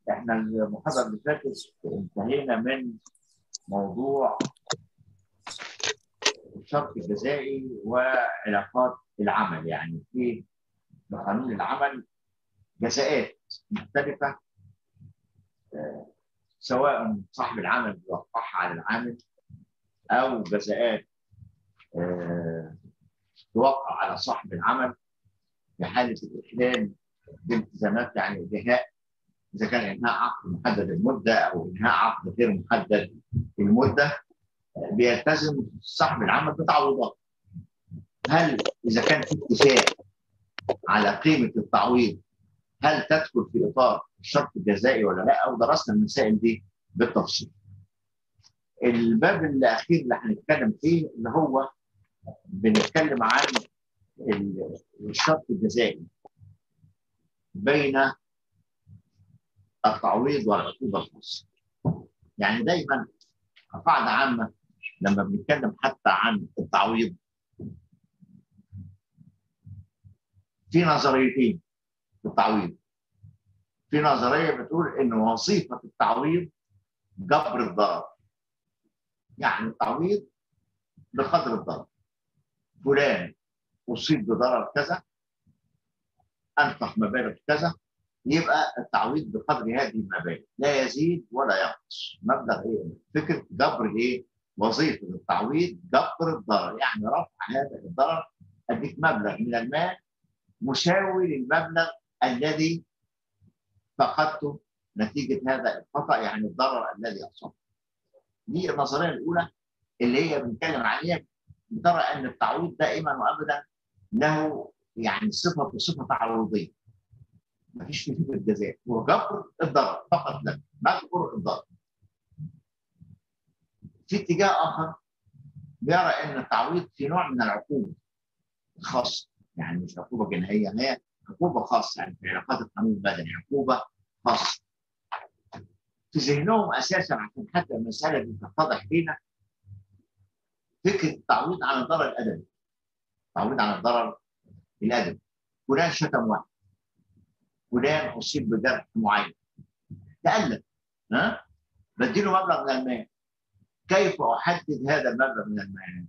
احنا المحاضره اللي فاتت انتهينا من موضوع الشرط الجزائي وعلاقات العمل يعني في قانون العمل جزاءات مختلفه سواء صاحب العمل بيوقعها على العامل او جزاءات توقع على صاحب العمل في حاله الاخلال بالتزامات يعني انتهاء اذا كان انهاء عقد محدد المده او انهاء عقد غير محدد المده بيلتزم صاحب العمل بتعويضات. هل اذا كان في اتفاق على قيمه التعويض هل تدخل في اطار الشرط الجزائي ولا لا؟ او درسنا المسائل دي بالتفصيل. الباب الاخير اللي هنتكلم فيه اللي هو بنتكلم عن الشرط الجزائي بين التعويض والعقوبه الخاصه. يعني دايما قاعده عامه لما بنتكلم حتى عن التعويض في نظريتين في التعويض. في نظريه بتقول ان وظيفه التعويض جبر الضرر. يعني التعويض بقدر الضرر. فلان اصيب بضرر كذا انفق مبالغ كذا يبقى التعويض بقدر هذه المبالغ لا يزيد ولا ينقص مبلغ ايه فكره جبر ايه وظيفه التعويض جبر الضرر يعني رفع هذا الضرر اديك مبلغ من المال مساوي للمبلغ الذي فقدته نتيجه هذا الخطا يعني الضرر الذي اصابه دي النظريه الاولى اللي هي بنتكلم عليها ترى ان التعويض دائما وابدا له يعني صفه بصفه تعويضيه. ما فيش فيه فكره جزاء هو جبر الضرر فقط لا مجبر الضرر. في اتجاه اخر بيرى ان التعويض في نوع من العقوبه الخاصه يعني مش عقوبه جنائيه هي عقوبه خاصه يعني في علاقات القانون المدني عقوبه خاصه. في ذهنهم اساسا عشان حتى المساله دي تتضح لينا فكره التعويض عن الضرر الادبي تعويض عن الضرر الادبي فلان شتم واحد فلان اصيب بجرح معين تالم ها بديله مبلغ من المال كيف احدد هذا المبلغ من المال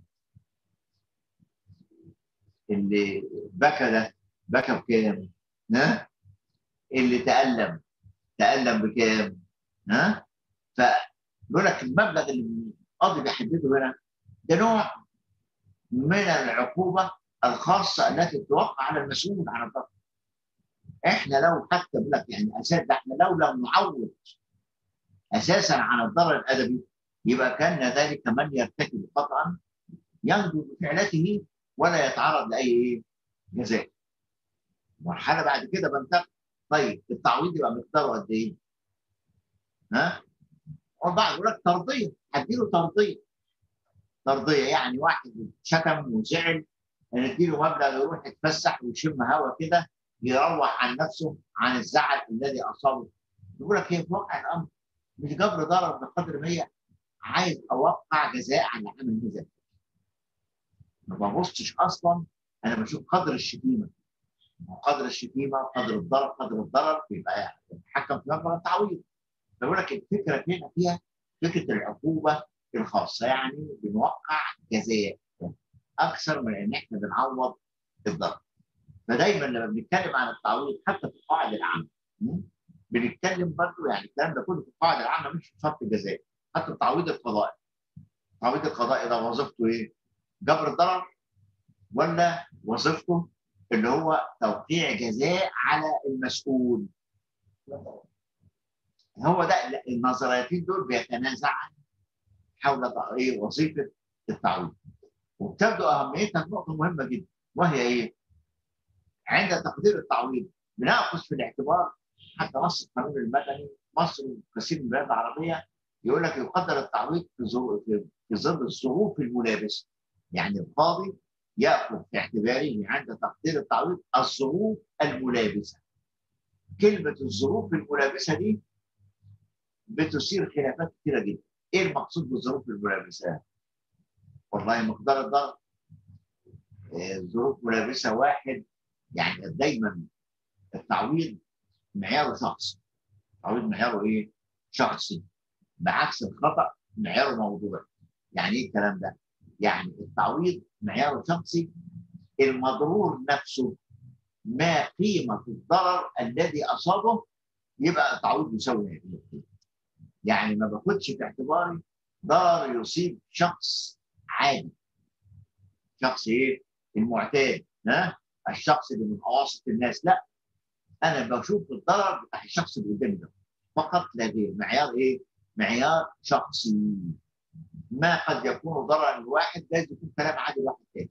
اللي بكى ده بكى بكام ها اللي تالم تالم بكام ها فيقول لك المبلغ اللي القاضي بيحدده هنا ده نوع من العقوبة الخاصة التي توقع على المسؤول عن الضرر. احنا لو حتى بقول لك يعني اساس ده احنا لو لم نعوض اساسا عن الضرر الادبي يبقى كان ذلك من يرتكب خطأ ينجو بفعلته ولا يتعرض لاي ايه؟ جزاء. مرحلة بعد كده بنتقل طيب التعويض يبقى مقداره قد ايه؟ ها؟ والبعض يقول لك ترضيه هديله ترضيه ترضيه يعني واحد شتم وزعل نديله مبلغ يروح يتفسح ويشم هوا كده يروح عن نفسه عن الزعل الذي اصابه يقول لك هي في واقع الامر مش جبر ضرر بقدر ما هي عايز اوقع جزاء على عمل هذا ما ببصش اصلا انا بشوف قدر الشتيمه قدر الشتيمه قدر الضرر قدر الضرر بيبقى يتحكم في مبلغ التعويض بقول لك الفكره هنا فيها فكره العقوبه الخاصه يعني بنوقع جزاء اكثر من ان احنا بنعوض الضرر فدايما لما بنتكلم عن التعويض حتى في القواعد العامه بنتكلم برضه يعني الكلام ده كله في القواعد العامه مش في شرط الجزاء حتى التعويض القضائي التعويض القضائي ده وظيفته ايه؟ جبر الضرر ولا وظيفته اللي هو توقيع جزاء على المسؤول هو ده النظريتين دول بيتنازعان حول ايه وظيفه التعويض وبتبدو اهميتها نقطه مهمه جدا وهي ايه؟ عند تقدير التعويض بناخذ في الاعتبار حتى نص القانون المدني مصر وكثير من البلاد العربيه يقول لك يقدر التعويض في في ظل الظروف الملابسه يعني القاضي ياخذ في اعتباره عند تقدير التعويض الظروف الملابسه كلمه الظروف الملابسه دي بتثير خلافات كثيره جدا ايه المقصود بالظروف الملابسه؟ والله مقدار الضغط ظروف ملابسه واحد يعني دايما التعويض معيار شخص التعويض معياره ايه؟ شخصي بعكس الخطا معياره موضوعي يعني ايه الكلام ده؟ يعني التعويض معياره شخصي المضرور نفسه ما قيمه الضرر الذي اصابه يبقى التعويض يساوي هذه يعني ما باخدش في اعتباري ضرر يصيب شخص عادي شخص ايه؟ المعتاد ها؟ الشخص اللي من اواسط الناس لا انا بشوف الضرر بتاع الشخص اللي قدامي ده فقط لا غير معيار ايه؟ معيار شخصي ما قد يكون ضررا لواحد جايز يكون كلام عادي لواحد تاني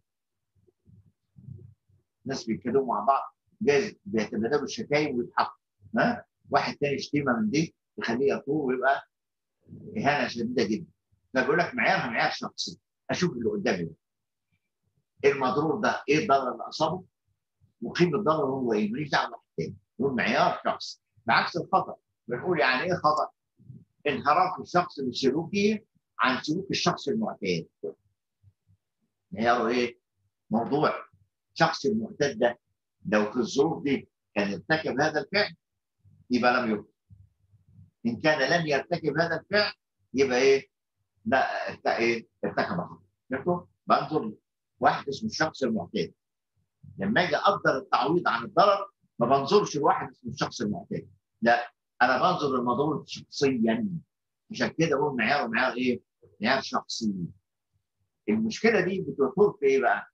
ناس بيتكلموا مع بعض جايز بيتبادلوا الشتايم ويضحكوا ها واحد تاني شتيمه من دي يخليه يطول ويبقى اهانه شديده جدا فبيقول لك معيارها معيار شخصي اشوف اللي قدامي ده المضرور ده ايه الضرر اللي اصابه وقيمه الضرر هو ايه ماليش دعوه بواحد تاني نقول معيار شخصي بعكس الخطا بنقول يعني ايه خطا؟ انحراف الشخص بسلوكه عن سلوك الشخص المعتاد معياره ايه؟ موضوع شخص المعتاد ده لو في الظروف دي كان ارتكب هذا الفعل يبقى لم يخطئ ان كان لم يرتكب هذا الفعل يبقى ايه؟ لا ايه؟ ارتكب خطا فهمتوا؟ بنظر واحد اسمه الشخص المعتاد لما اجي اقدر التعويض عن الضرر ما بنظرش لواحد اسمه الشخص المعتاد لا انا بنظر للمضروب شخصيا عشان كده اقول معيار معيار ايه؟ معيار شخصي المشكله دي بتدور في ايه بقى؟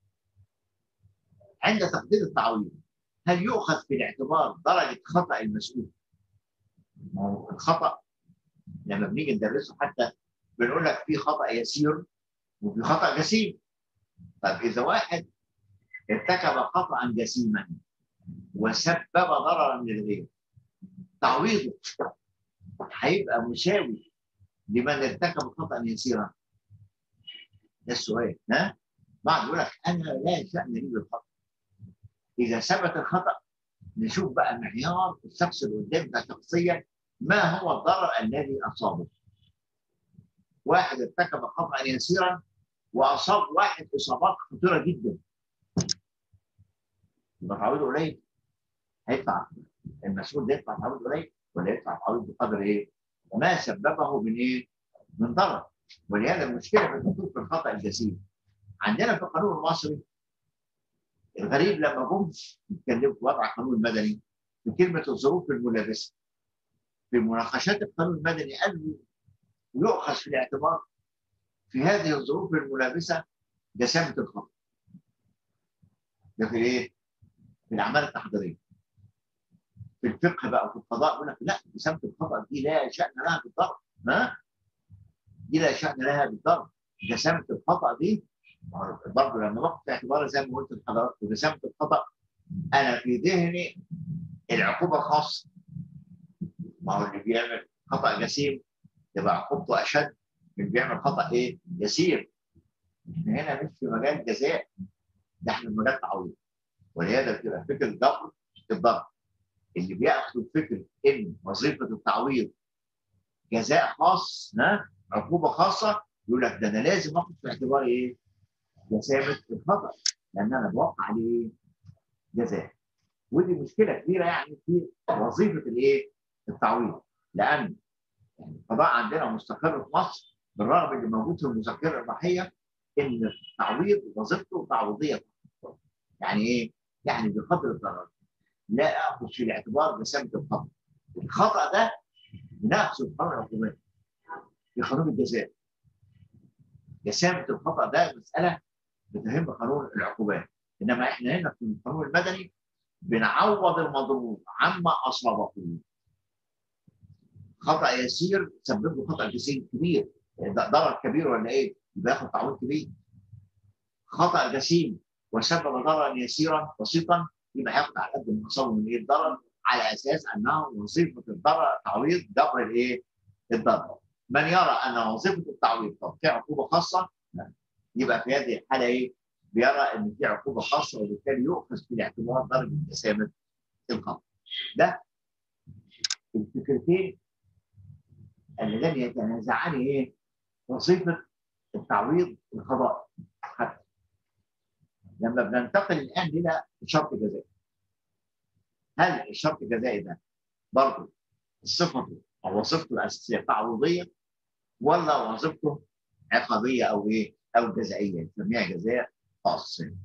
عند تقدير التعويض هل يؤخذ في الاعتبار درجه خطا المسؤول؟ ما هو الخطا لما بنيجي ندرسه حتى بنقول لك في خطا يسير وفي خطا جسيم طب اذا واحد ارتكب خطا جسيما وسبب ضررا للغير تعويضه هيبقى مساوي لمن ارتكب خطا يسيرا ده السؤال ها بعض يقول لك انا لا شان لي بالخطا اذا ثبت الخطا نشوف بقى معيار الشخص اللي قدامي ده شخصيا ما هو الضرر الذي اصابه واحد ارتكب خطا يسيرا واصاب واحد اصابات خطيره جدا يبقى تعويضه قليل هيدفع المسؤول ده يدفع تعويض قليل ولا يدفع تعويض بقدر ايه؟ ما سببه من ايه؟ من ضرر ولهذا المشكله في الدخول في الخطا الجسيم عندنا في القانون المصري الغريب لما جم يتكلموا في وضع القانون المدني بكلمه الظروف الملابسه في مناقشات القانون المدني قالوا يؤخذ في الاعتبار في هذه الظروف الملابسه جسامه الخطا. ده في ايه؟ في الاعمال التحضيريه. في الفقه بقى وفي القضاء يقول لك لا جسامه الخطا دي لا شان لها بالضرب ها؟ دي لا شان لها بالضرب. جسامه الخطا دي برضه لما باخد في اعتباري زي ما قلت لحضراتكم جسامه الخطا انا في ذهني العقوبه الخاصه. ما هو اللي بيعمل خطا جسيم تبقى عقوبته اشد من بيعمل خطا ايه؟ يسير. احنا هنا مش في مجال جزاء ده احنا في مجال تعويض. ولهذا بتبقى فكره الضرب الضرب. اللي بياخدوا فكره ان وظيفه التعويض جزاء خاص ها عقوبه خاصه يقول لك ده انا لازم اخد في اعتباري ايه؟ جسامه الخطا لان انا بوقع عليه جزاء. ودي مشكله كبيره يعني في وظيفه الايه؟ التعويض لان يعني القضاء عندنا مستقر في مصر بالرغم اللي موجود في المذكره الضحيه ان التعويض وظيفته تعويضيه يعني ايه؟ يعني بقدر الضرر لا اخذ في الاعتبار جسامه الخطا الخطا ده بناخذه في قانون العقوبات في قانون الجزاء جسامه الخطا ده مساله بتهم قانون العقوبات انما احنا هنا في القانون المدني بنعوض المضروب عما اصابه خطا يسير سبب له خطا جسيم كبير ده ضرر كبير ولا ايه؟ يبقى ياخد تعويض كبير. خطا جسيم وسبب ضررا يسيرا بسيطا يبقى هياخد على قد ما اصابه من ايه الضرر على اساس انه وظيفه الضرر تعويض جبر الايه؟ الضرر. من يرى ان وظيفه التعويض توقيع عقوبه خاصه يبقى في هذه الحاله ايه؟ بيرى ان في عقوبه خاصه وبالتالي يؤخذ في الاعتبار درجه جسامه الخطا. ده الفكرتين اللذان يتنازعان ايه؟ وظيفه التعويض القضائي حتى لما بننتقل الان الى شرط جزائي هل الشرط الجزائي ده برضه صفته او وظيفته الاساسيه تعويضيه ولا وظيفته عقابيه او ايه او جزائيه نسميها جزاء خاصه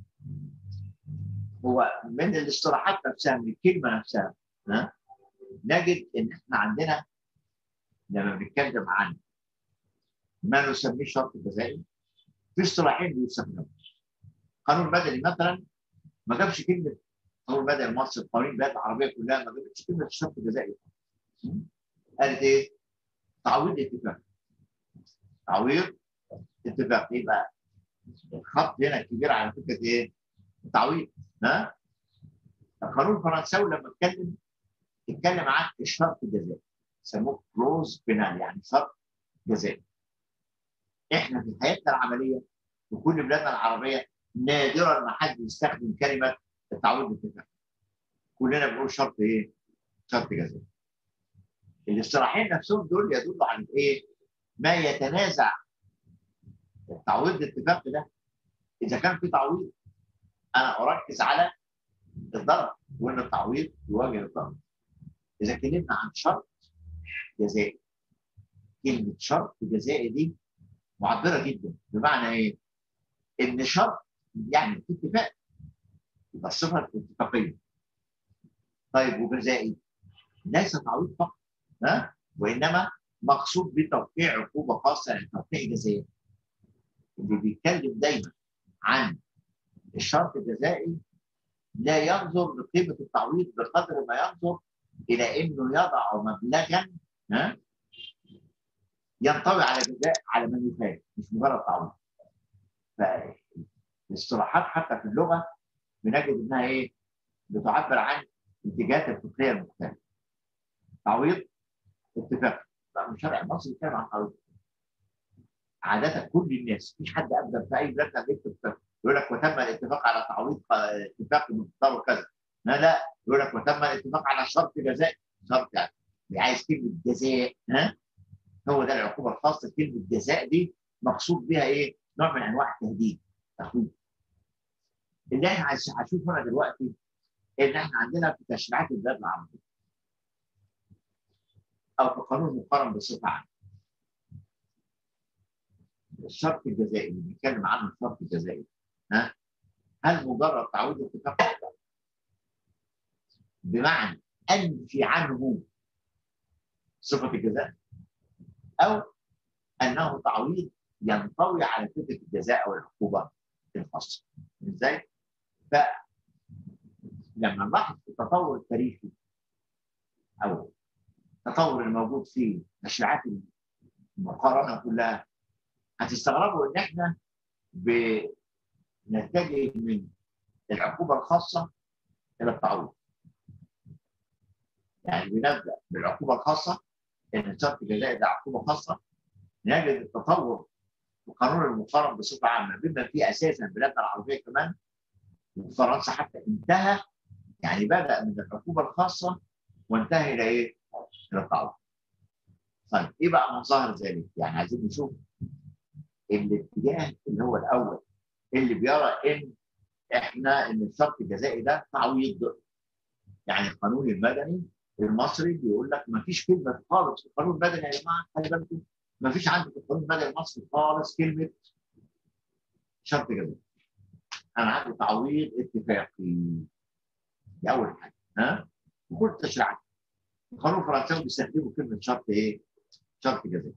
هو من الاصطلاحات نفسها من الكلمه نفسها ها نجد ان احنا عندنا لما بنتكلم عن ما نسميه شرط جزائي في اصطلاحين بيستخدموا القانون المدني مثلا ما جابش كلمه القانون المدني المصري القوانين البلاد العربيه كلها ما جابتش كلمه الشرط الجزائي قالت ايه؟ تعويض اتفاق تعويض اتفاق يبقى الخط هنا كبير على فكره ايه؟ التعويض ها؟ القانون الفرنساوي لما اتكلم اتكلم عن الشرط الجزائي سموه كلوز بينال يعني شرط جزائي احنا في حياتنا العمليه في كل بلادنا العربيه نادرا ما حد يستخدم كلمه التعويض بالاتفاق كلنا بنقول شرط ايه؟ شرط جزائي الاصطلاحين نفسهم دول يدلوا على ايه؟ ما يتنازع التعويض الاتفاق ده اذا كان في تعويض انا اركز على الضرر وان التعويض يواجه الضرر اذا اتكلمنا عن شرط جزائي كلمه شرط جزائي دي معبره جدا بمعنى ايه؟ ان شرط يعني اتفاق يبقى الصفه اتفاقيه طيب وجزائي ليس تعويض فقط ها وانما مقصود بتوقيع عقوبه خاصه يعني توقيع جزائي اللي بيتكلم دايما عن الشرط الجزائي لا ينظر لقيمه التعويض بقدر ما ينظر الى انه يضع مبلغا ها ينطوي على جزاء على من يفاد مش مجرد تعويض فالاصطلاحات حتى في اللغه بنجد انها ايه بتعبر عن اتجاهات الفقهيه المختلفه تعويض اتفاق من الشرع المصري يتكلم عن تعويض عادة كل الناس مفيش حد ابدا في اي بلاد بيكتب يقول لك وتم الاتفاق على تعويض اتفاق بمقدار كذا لا لا يقول لك وتم الاتفاق على شرط جزاء شرط يعني عايز كلمه جزاء ها هو ده العقوبه الخاصه كلمه جزاء دي مقصود بها ايه؟ نوع من انواع التهديد تخويف اللي احنا هنشوف هنا دلوقتي ان احنا عندنا في تشريعات البلاد العربيه او في قانون المقارنه بصفه عامه الشرط الجزائي اللي بنتكلم عنه الشرط الجزائي ها هل مجرد تعويض اتفاق بمعنى انفي عنه صفه الجزاء او انه تعويض ينطوي على فكره الجزاء او العقوبه الخاصه ازاي؟ فلما نلاحظ التطور التاريخي او التطور الموجود في تشريعات المقارنه كلها هتستغربوا ان احنا بنتجه من العقوبه الخاصه الى التعويض. يعني بنبدا بالعقوبه الخاصه ان الشرط الجزائي ده عقوبه خاصه نجد التطور في قانون المقارنه بصفه عامه بما فيه اساسا بلادنا العربيه كمان وفرنسا حتى انتهى يعني بدا من العقوبه الخاصه وانتهى الى ايه؟ الى التعويض. طيب ايه بقى مظاهر ذلك؟ يعني عايزين نشوف الاتجاه اللي هو الاول اللي بيرى ان احنا ان الشرط الجزائي ده تعويض يعني القانون المدني المصري بيقول لك ما فيش كلمه خالص في القانون المدني يا جماعه خلي بالكم ما فيش عندي في القانون المدني المصري خالص كلمه شرط جزائي انا عندي تعويض اتفاقي دي اول حاجه ها وكل التشريعات القانون الفرنساوي بيستخدموا كلمه شرط ايه؟ شرط جزائي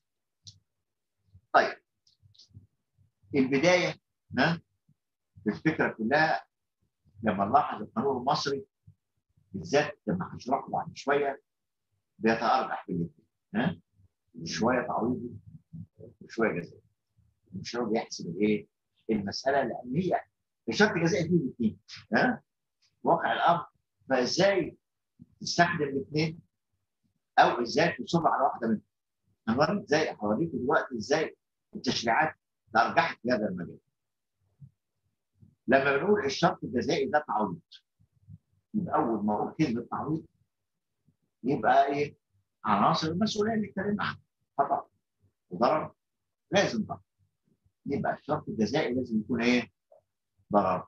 طيب البدايه ها الفكره كلها لما نلاحظ القانون المصري بالذات لما هشرحه بعد شويه بيتارجح في الاثنين ها شويه تعويضي وشويه جزائي مش هو بيحسب الايه المساله لان هي الشرط الجزائي فيه الاثنين ها واقع الامر فازاي تستخدم الاثنين او ازاي تصر على واحده منهم هنوريك ازاي هوريك دلوقتي ازاي التشريعات ترجحت في هذا المجال لما بنقول الشرط الجزائي ده تعويض يبقى اول ما اقول كلمه تعويض يبقى ايه عناصر المسؤوليه اللي اتكلمنا عنها خطا وضرر لازم ضرر يبقى الشرط الجزائي لازم يكون ايه ضرر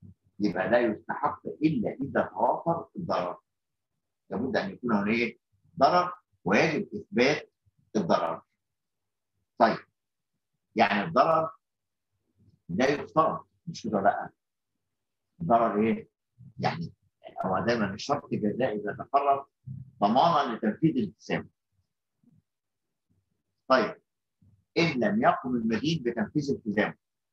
يبقى لا يستحق الا اذا توافر الضرر لابد ان يكون هنا ايه ضرر ويجب اثبات الضرر. طيب يعني الضرر لا يفترض مش كده لا الضرر ايه؟ يعني هو دايما الشرط الجزائي بيتقرر ضمانا لتنفيذ الالتزام. طيب ان لم يقم المدين بتنفيذ التزامه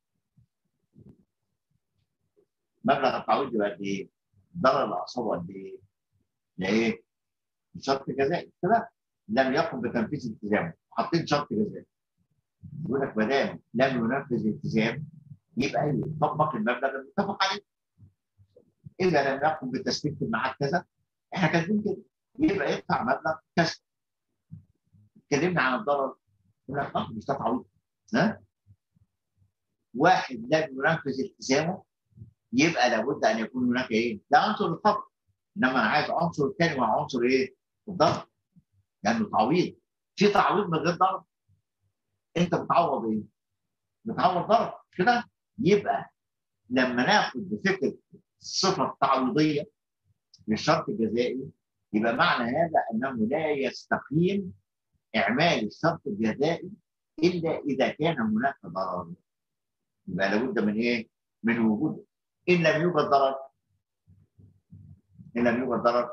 مبلغ التعويض يبقى قد ايه؟ ضرر الاعصاب قد ايه؟ لايه؟ شرط جزائي كده لم يقم بتنفيذ التزامه حاطين شرط جزائي يقول لك ما دام لم ينفذ الالتزام يبقى يطبق المبلغ المتفق عليه اذا لم يقم بتسليم في الميعاد كذا احنا كاتبين كده يبقى يدفع مبلغ كذا اتكلمنا عن الضرر يقول لك اه مش ده تعويض ها واحد لم ينفذ التزامه يبقى لابد ان يكون هناك ايه؟ ده عنصر الخطا انما انا عايز عنصر الثاني مع عنصر ايه؟ الضرر لانه تعويض في تعويض من غير ضرر انت بتعوض ايه؟ بتعوض ضرر كده يبقى لما ناخد بفكره الصفه التعويضيه للشرط الجزائي يبقى معنى هذا انه لا يستقيم اعمال الشرط الجزائي الا اذا كان هناك ضرر يبقى لابد من ايه؟ من وجود ان لم يوجد ضرر ان لم يوجد ضرر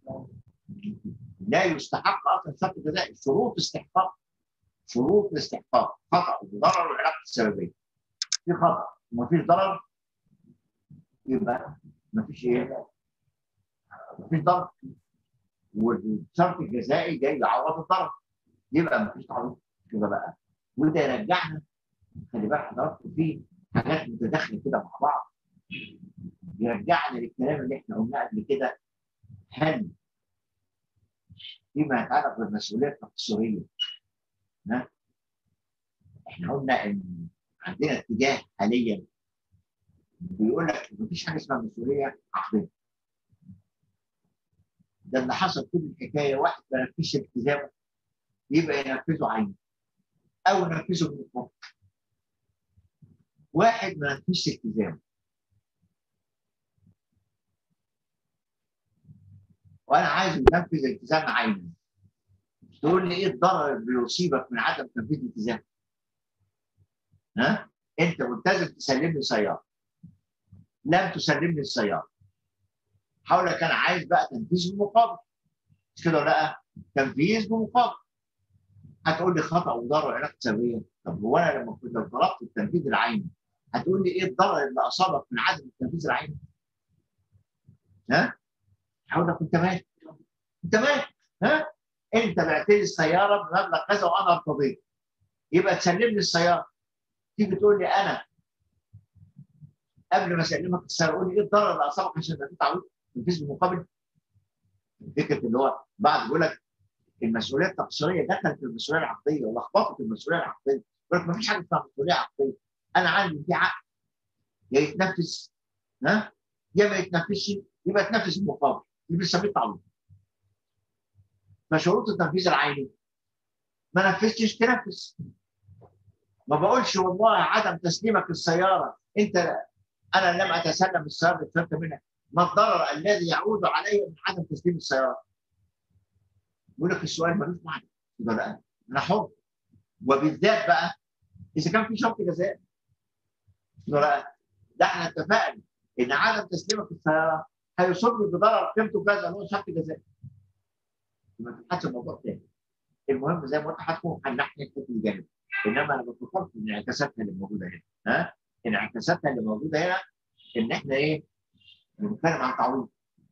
لا يستحق اصلا الشرط الجزائي شروط استحقاق شروط الاستحقاق خطا وضرر والعلاقه السببيه في خطا ومفيش ضرر يبقى مفيش ايه؟ مفيش ضرر والشرط الجزائي جاي يعوض الضرر يبقى مفيش تعويض كده بقى وده يرجعنا خلي بالك حضراتكم في حاجات متداخله كده مع بعض يرجعنا للكلام اللي احنا قلناه قبل كده هل فيما يتعلق بالمسؤوليه التقصيريه ها احنا قلنا ان عندنا اتجاه حاليا بيقول لك مفيش حاجه اسمها مسؤوليه عقديه ده اللي حصل كل الحكايه واحد ما نفذش التزامه يبقى ينفذه عينه او ينفذه بالمطلق واحد ما نفذش التزامه وانا عايز ينفذ التزام عينه تقول لي ايه الضرر اللي بيصيبك من عدم تنفيذ الالتزام؟ ها؟ انت ملتزم تسلم لي سياره لم تسلم لي السياره حاول انا عايز بقى تنفيذ بمقابل مش كده ولا لا؟ تنفيذ بمقابل هتقول لي خطا وضرر علاقه سببيه طب هو انا لما كنت طلبت التنفيذ العيني هتقول لي ايه الضرر اللي اصابك من عدم التنفيذ العيني؟ ها؟ حاول كنت مالك انت مالك ها؟ انت بعت لي السياره بمبلغ كذا وانا ارتضيت يبقى تسلم لي السياره تيجي تقول لي انا قبل ما اسلمك السياره قول لي ايه الضرر اللي اصابك عشان تبقى تعويض تنفيذ بالمقابل فكره اللي هو بعد بيقول لك المسؤوليه التقصيريه دخلت في المسؤوليه العقديه ولخبطت المسؤوليه العقديه يقول لك ما فيش حاجه اسمها مسؤوليه عقديه انا عندي في عقد يا يتنفذ ها يا ما يتنفذش يبقى يتنفذ بالمقابل اللي بنسميه تعويض فشروط التنفيذ العيني ما نفذتش تنفذ ما بقولش والله عدم تسليمك السياره انت انا لم اتسلم السياره اللي اتفدت منها ما الضرر الذي يعود علي من عدم تسليم السياره؟ يقول لك السؤال ملوش معنى يبقى لا انا حر وبالذات بقى اذا كان في شرط جزاء لا ده احنا اتفقنا ان عدم تسليمك السياره هيصب بضرر قيمته كذا اللي هو شرط جزاء ما تبحثش الموضوع تاني المهم زي ما قلت هتكون هنحكي الحته الجانب انما انا بفكر في انعكاساتها اللي موجوده هنا ها انعكاساتها اللي موجوده هنا ان احنا ايه بنتكلم عن تعويض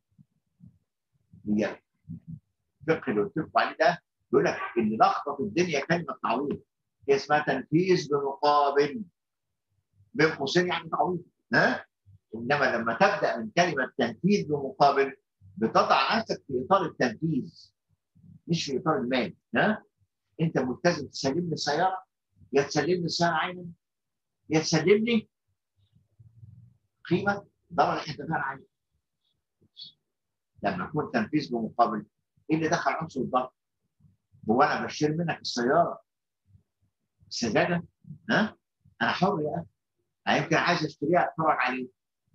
هي الفقه اللي قلت لكم عليه ده بيقول لك ان لخبط الدنيا كلمه تعويض هي اسمها تنفيذ بمقابل بين قوسين يعني تعويض ها انما لما تبدا من كلمه تنفيذ بمقابل بتضع نفسك في اطار التنفيذ مش في اطار المال ها انت ملتزم تسلم لي سياره يا تسلم لي السياره عينا يا تسلم لي قيمه ضرر الاحتفال عليه لما يكون تنفيذ بمقابل ايه اللي دخل عنصر الضرر؟ هو انا بشتري منك السياره السداده ها انا حر يا اخي يمكن عايز اشتريها اتفرج عليه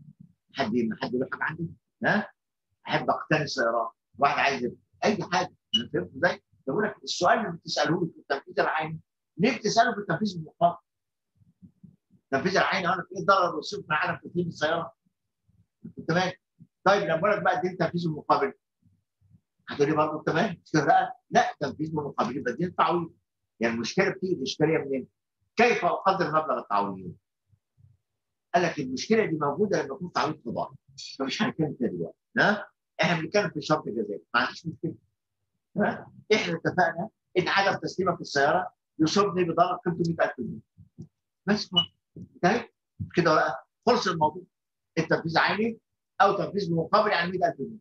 حد حد له حاجه عندي ها احب اقتني سيارات واحد عايز اي حاجه فهمت ازاي؟ بقول لك السؤال اللي بتساله لي في التنفيذ العيني ليه بتساله في التنفيذ المقابل؟ التنفيذ العيني اقول لك ايه الضرر والسوء من عدم تسليم السياره؟ تمام طيب لما اقول لك بقى دي التنفيذ المقابل هتقول لي برضه تمام لا لا تنفيذ المقابل يبقى دي التعويض يعني المشكله بتيجي الاشكاليه منين؟ كيف اقدر مبلغ التعويض؟ قال لك المشكله دي موجوده لما يكون تعويض قضائي فمش هنتكلم فيها دلوقتي ها؟ احنا بنتكلم في شرط جزائي ما عنديش مشكله ها؟ احنا اتفقنا ان عدم تسليمك السياره يصيبني بضرر قيمته 100000 جنيه بس انتهت كده بقى خلص الموضوع التنفيذ عيني او تنفيذ بمقابل يعني 100000 جنيه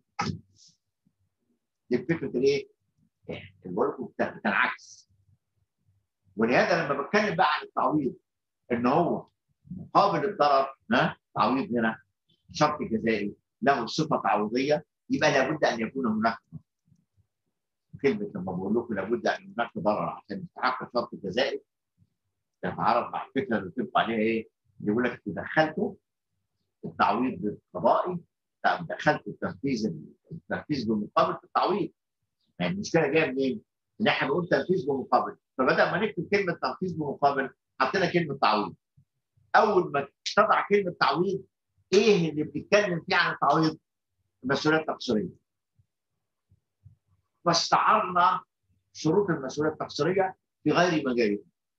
دي فكره الايه؟ اللي بقول لكم بتنعكس ولهذا لما بتكلم بقى عن التعويض ان هو مقابل الضرر ها تعويض هنا شرط جزائي له صفه تعويضيه يبقى لابد ان يكون هناك كلمه لما بقول لكم لابد ان هناك ضرر عشان يتحقق شرط جزائي تتعارض مع الفكره اللي بتبقى عليها ايه؟ اللي يقول لك دخلته التعويض القضائي دخلت التنفيذ التنفيذ بمقابل في التعويض يعني المشكله جايه منين؟ ان احنا بنقول تنفيذ بمقابل فبدل ما نكتب كلمه تنفيذ بمقابل حطينا كلمه تعويض اول ما تضع كلمه تعويض ايه اللي بتتكلم فيه عن التعويض؟ المسؤوليه التقصيريه واستعرنا شروط المسؤوليه التقصيريه في غير مجالها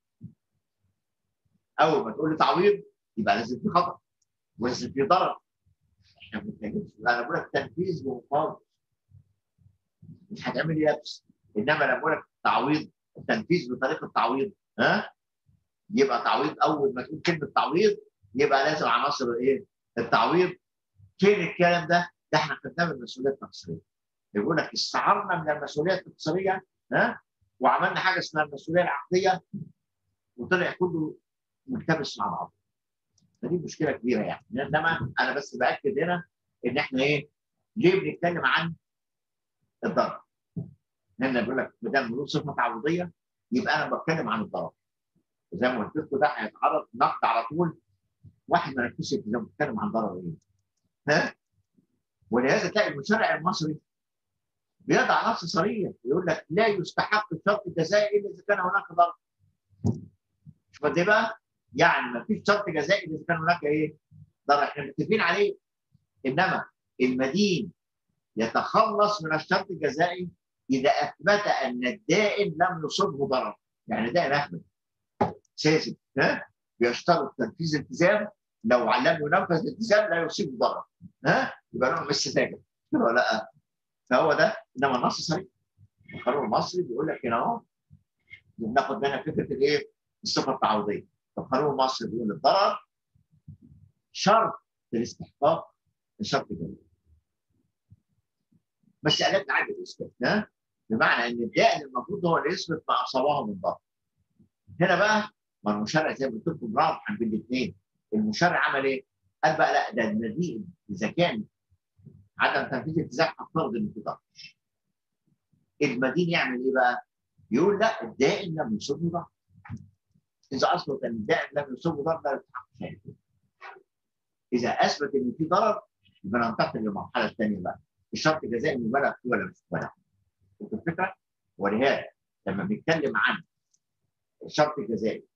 اول ما تقول لي تعويض يبقى لازم في خطا ولازم في ضرر احنا ما بنتكلمش انا بقول لك تنفيذ بمقابل مش هتعمل لبس انما لما بقول لك تعويض التنفيذ بطريقه تعويض ها يبقى تعويض اول ما تقول كلمه تعويض يبقى لازم عناصر ايه؟ التعويض فين الكلام ده؟ ده احنا خدناه من المسؤوليه التقصيريه يقول لك استعرنا من المسؤوليه التقصيريه ها وعملنا حاجه اسمها المسؤوليه العقديه وطلع كله ملتبس مع بعض فدي مشكله كبيره يعني انما انا بس باكد هنا ان احنا ايه ليه بنتكلم عن الضرر لان بيقول لك ما دام له صفه تعويضيه يبقى انا بتكلم عن الضرر زي ما قلت لكم ده هيتعرض نقد على طول واحد ما ركزش في ده بيتكلم عن ضرر ايه ها ولهذا تلاقي المشرع المصري بيضع نص صريح يقول لك لا يستحق الشرط الجزائي الا اذا كان هناك ضرر شوف قد ايه بقى؟ يعني ما فيش شرط جزائي اذا كان هناك ايه؟ ضرر احنا متفقين عليه انما المدين يتخلص من الشرط الجزائي اذا اثبت ان الدائن لم يصبه ضرر يعني دائن احمد ساذج ها بيشترط تنفيذ التزام لو لم ينفذ الالتزام لا يصيبه ضرر ها يبقى نوع مش ساذج ولا لا فهو ده انما النص صريح القانون المصري بيقول لك هنا اهو بناخد منها فكره الايه؟ الصفه التعويضيه القانون المصري بيقول الضرر شرط للاستحقاق الشرط الجزائي بس قالت عدد الاثبات ها بمعنى ان الدائن المفروض هو اللي يثبت ما اصابه من ضرر هنا بقى ما المشرع زي ما قلت لكم راح بين الاثنين المشرع عمل ايه؟ قال بقى لا ده المدين اذا كان عدم تنفيذ الالتزام هفترض ان في ضرر المدين يعمل ايه بقى؟ يقول لا الدائن لم يصبه ضرر اذا اثبت ان الدائن لم يصبه ضرر لا يستحق شيء اذا اثبت ان في ضرر يبقى ننتقل للمرحله الثانيه بقى الشرط الجزائي مبالغ فيه ولا مش مبالغ فيه الفكره ولهذا لما بنتكلم عن الشرط الجزائي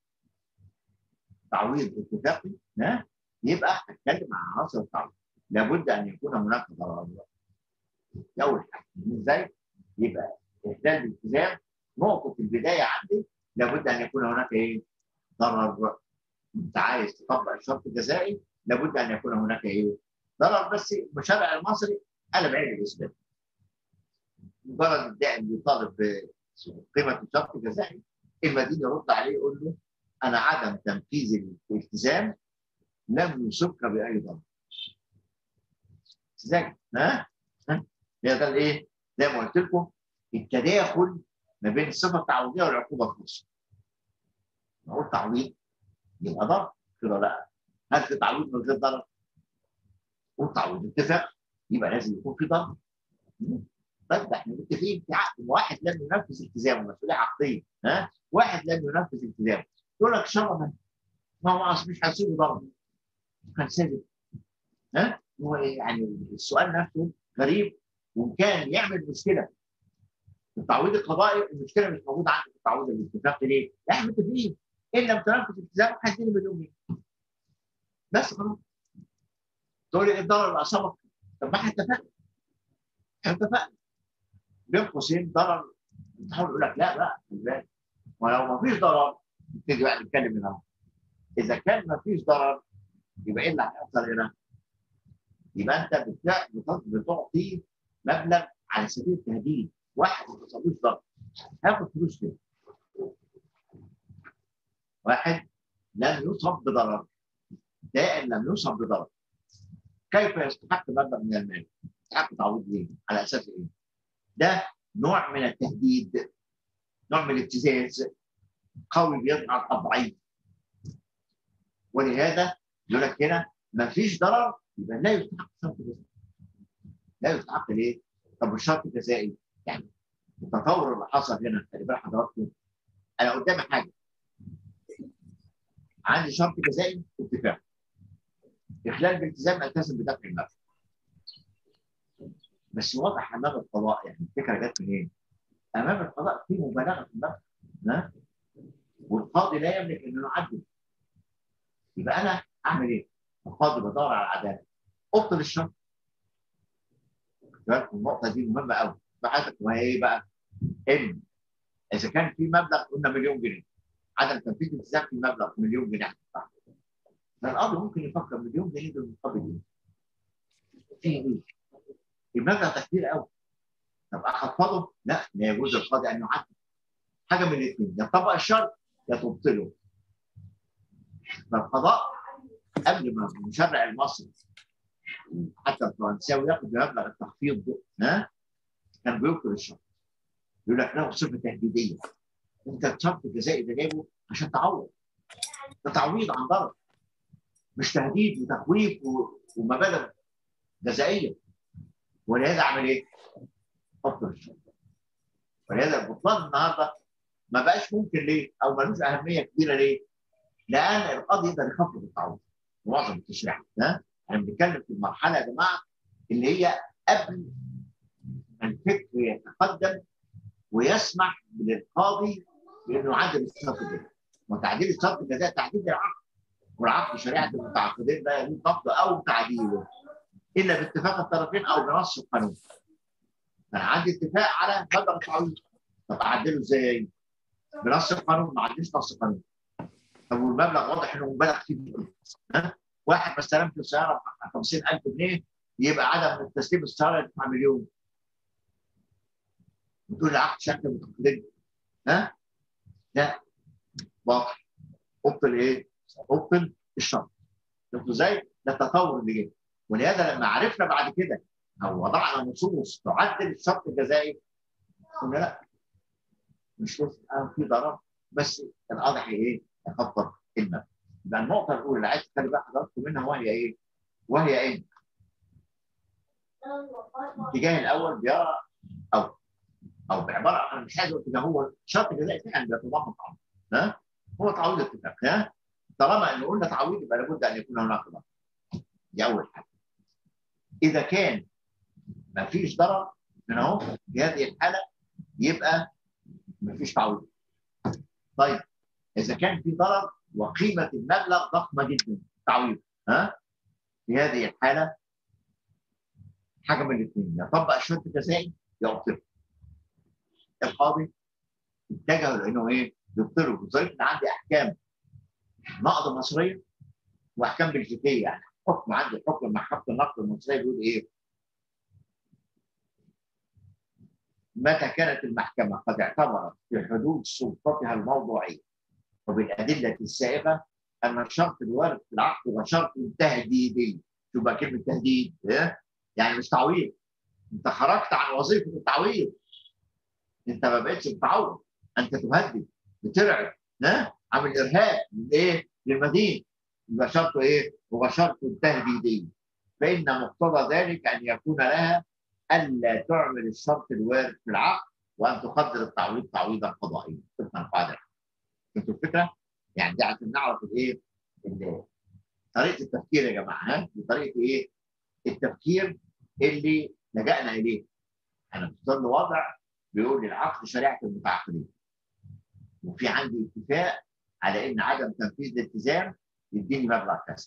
تعويض اتفاقي ها يبقى هتكلم عن عناصر التعويض لابد ان يكون هناك ضرر دي اول حاجه ازاي؟ يبقى احلال الالتزام نقطه البدايه عندي لابد ان يكون هناك ايه؟ ضرر انت عايز تطبق الشرط الجزائي لابد ان يكون هناك ايه؟ ضرر بس المشرع المصري قلب عين الاثبات مجرد الدائم بيطالب بقيمه الشرط الجزائي المدين يرد عليه يقول له انا عدم تنفيذ الالتزام لم يصبك باي ضرر. ازاي؟ ها؟ ها؟ هي ده الايه؟ زي ما قلت لكم التداخل ما بين الصفه التعويضيه والعقوبه الخاصه. نقول تعويض يبقى ضرر كده لا هل في تعويض من غير ضرر؟ قول تعويض اتفاق يبقى لازم يكون في ضرر. طيب ده احنا متفقين في عقد واحد لم ينفذ التزامه مسؤوليه عقديه ها واحد لم ينفذ التزامه يقول لك شرعا ما هو اصل مش هيصيبه ضرر كان ساذج ها هو يعني السؤال نفسه غريب وكان يعمل مشكله التعويض القضائي المشكله مش موجوده عندي في التعويض الاتفاقي ليه؟ احنا متفقين ان لم تنفذ التزام هديني مليون جنيه بس خلاص تقول لي الضرر اللي اصابك طب ما احنا اتفقنا احنا اتفقنا بين قوسين ضرر تحاول يقول لك لا بقى ازاي؟ ولو ما فيش ضرر نبتدي بقى نتكلم هنا اذا كان ما فيش ضرر يبقى ايه اللي هيحصل هنا؟ يبقى انت بتعطي مبلغ على سبيل التهديد واحد ما حصلوش ضرر هاخد فلوس كده واحد لم يصب بضرر دائم لم يصب بضرر كيف يستحق مبلغ من المال؟ يستحق تعويض ليه؟ على اساس ايه؟ ده نوع من التهديد نوع من الابتزاز قوي بيضغط على الضعيف ولهذا يقول لك هنا ما فيش ضرر يبقى لا يستحق شرط جزائي لا يستحق ليه؟ طب الشرط الجزائي يعني التطور اللي حصل هنا خلي بال حضراتكم انا قدامي حاجه عندي شرط جزائي اتفاق اخلال بالتزام التزم بدفع المبلغ بس واضح امام القضاء يعني الفكره جت منين؟ امام القضاء في مبالغه في المبلغ والقاضي لا يملك انه يعدل يبقى انا اعمل ايه؟ القاضي بدور على العداله ابطل الشرط النقطه دي مهمه قوي بحثك وهي ايه بقى؟ ان اذا كان في مبلغ قلنا مليون جنيه عدم تنفيذ الالتزام في مبلغ مليون جنيه هتدفعه فالقاضي ممكن يفكر مليون جنيه دول مقابل ايه؟ في ايه؟ المبلغ ده كتير قوي طب اخفضه؟ لا لا يجوز للقاضي ان يعدل حاجه من الاثنين يا طبق الشرط يا تبطله فالقضاء قبل ما المشرع المصري حتى الفرنساوي ياخد مبلغ التخفيض ها كان بيبطل الشرط يقول لك له صفه تهديديه انت الشرط الجزائي ده جايبه عشان تعوض ده تعويض عن ضرر مش تهديد وتخويف ومبالغ جزائيه ولهذا عمل ايه؟ بطل الشرط ولهذا البطلان النهارده ما بقاش ممكن ليه؟ او ملوش اهميه كبيره ليه؟ لان القاضي يقدر يخفض التعويض معظم التشريعات ده احنا بنتكلم في المرحله يا جماعه اللي هي قبل الفكر يتقدم ويسمح للقاضي بانه يعدل الشرط الجزائي وتعديل الشرط الجزائي تعديل العقد والعقد شريعه المتعاقدين ده يجوز نقضه او تعديله الا باتفاق الطرفين او بنص القانون. انا عندي اتفاق على مبلغ التعويض طب اعدله ازاي؟ بنص القانون ما عنديش نص قانون. طب والمبلغ واضح انه مبالغ فيه ها؟ واحد ما استلمش السياره ب 50000 جنيه يبقى عدم تسليم السياره يدفع مليون. بتقول لي عقد شكل متقدم ها؟ لا باطل ابطل ايه؟ ابطل الشرط. شفتوا ازاي؟ ده التطور اللي جه ولهذا لما عرفنا بعد كده او وضعنا نصوص تعدل الشرط الجزائي قلنا لا مش لازم في ضرر بس القاضي ايه؟ يخفض المبلغ. يبقى النقطه الاولى اللي عايز تخلي بقى حضراتكم منها وهي ايه؟ وهي ايه؟ الاتجاه الاول بيرى او او بعباره انا مش عايز اقول كده هو شرط جزائي فعلا بيتضمن تعويض ها؟ هو تعويض اتفاق ها؟ طالما ان قلنا تعويض يبقى لابد ان يكون هناك ضرر. دي اول حاجه. اذا كان ما فيش ضرر من اهو في هذه الحاله يبقى ما فيش تعويض. طيب اذا كان في ضرر وقيمه المبلغ ضخمه جدا تعويض ها؟ في هذه الحاله حاجه من الاثنين يطبق الشرط الجزائي يبطله. القاضي اتجه لانه ايه؟ يبطله بظريف ان عندي احكام نقض مصريه واحكام بلجيكيه يعني حكم عندي حكم محكمه النقد المصريه بيقول ايه؟ متى كانت المحكمه قد اعتبرت في حدود سلطتها الموضوعيه وبالادله السائغه ان الشرط الوارد في العقد هو شرط تهديدي شوف بقى كلمه تهديد إيه؟ يعني مش تعويض انت خرجت عن وظيفه التعويض انت ما بقتش بتعوض انت تهدد بترعب ها عامل ارهاب لايه؟ للمدينه يبقى شرطه ايه؟ هو شرط تهديدي فان مقتضى ذلك ان يكون لها الا تعمل الشرط الوارد في العقد وان تقدر التعويض تعويضا قضائيا طبقا القاعده فهمتوا الفكره؟ يعني دي عشان نعرف الايه؟ طريقه التفكير يا جماعه ها؟ دي طريقه ايه؟ التفكير اللي لجأنا اليه. احنا في ظل وضع بيقول لي العقد شريعه المتعاقدين وفي عندي اتفاق على ان عدم تنفيذ الالتزام يديني مبلغ كذا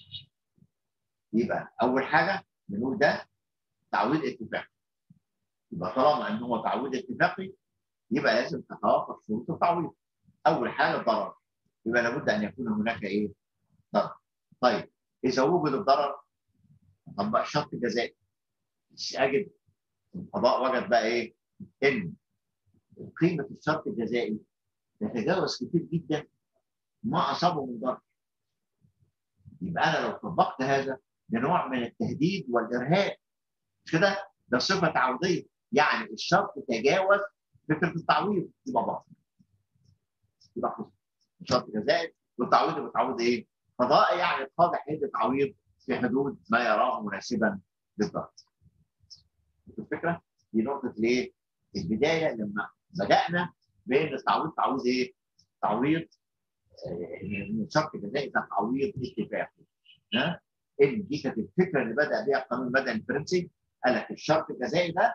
يبقى اول حاجه بنقول ده تعويض اتفاقي يبقى طالما ان هو تعويض اتفاقي يبقى لازم تتوافق شروط التعويض اول حاجه ضرر يبقى لابد ان يكون هناك ايه؟ ضرر طيب اذا وجد الضرر طبق شرط جزائي اجد القضاء وجد بقى ايه؟ ان قيمه الشرط الجزائي تتجاوز كتير جدا ما اصابه من ضرر يبقى انا لو طبقت هذا ده نوع من التهديد والارهاب مش كده؟ ده صفه تعويضيه يعني الشرط تجاوز فكره التعويض يبقى باطل يبقى حسن شرط جزائي والتعويض بتعويض ايه؟ قضاء يعني القاضي هيدي تعويض في حدود ما يراه مناسبا للضغط. الفكره؟ دي نقطه ليه؟ البدايه لما بدانا بان التعويض تعويض ايه؟ تعويض من شرط جزائي ده تعويض اتفاقي. ها؟ ان دي كانت الفكره اللي بدا بها القانون المدني الفرنسي قال لك الشرط الجزائي ده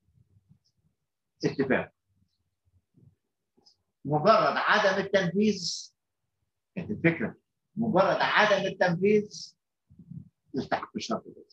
اتفاق. مجرد عدم التنفيذ كانت الفكره مجرد عدم التنفيذ يستحق الشرط الجزائي.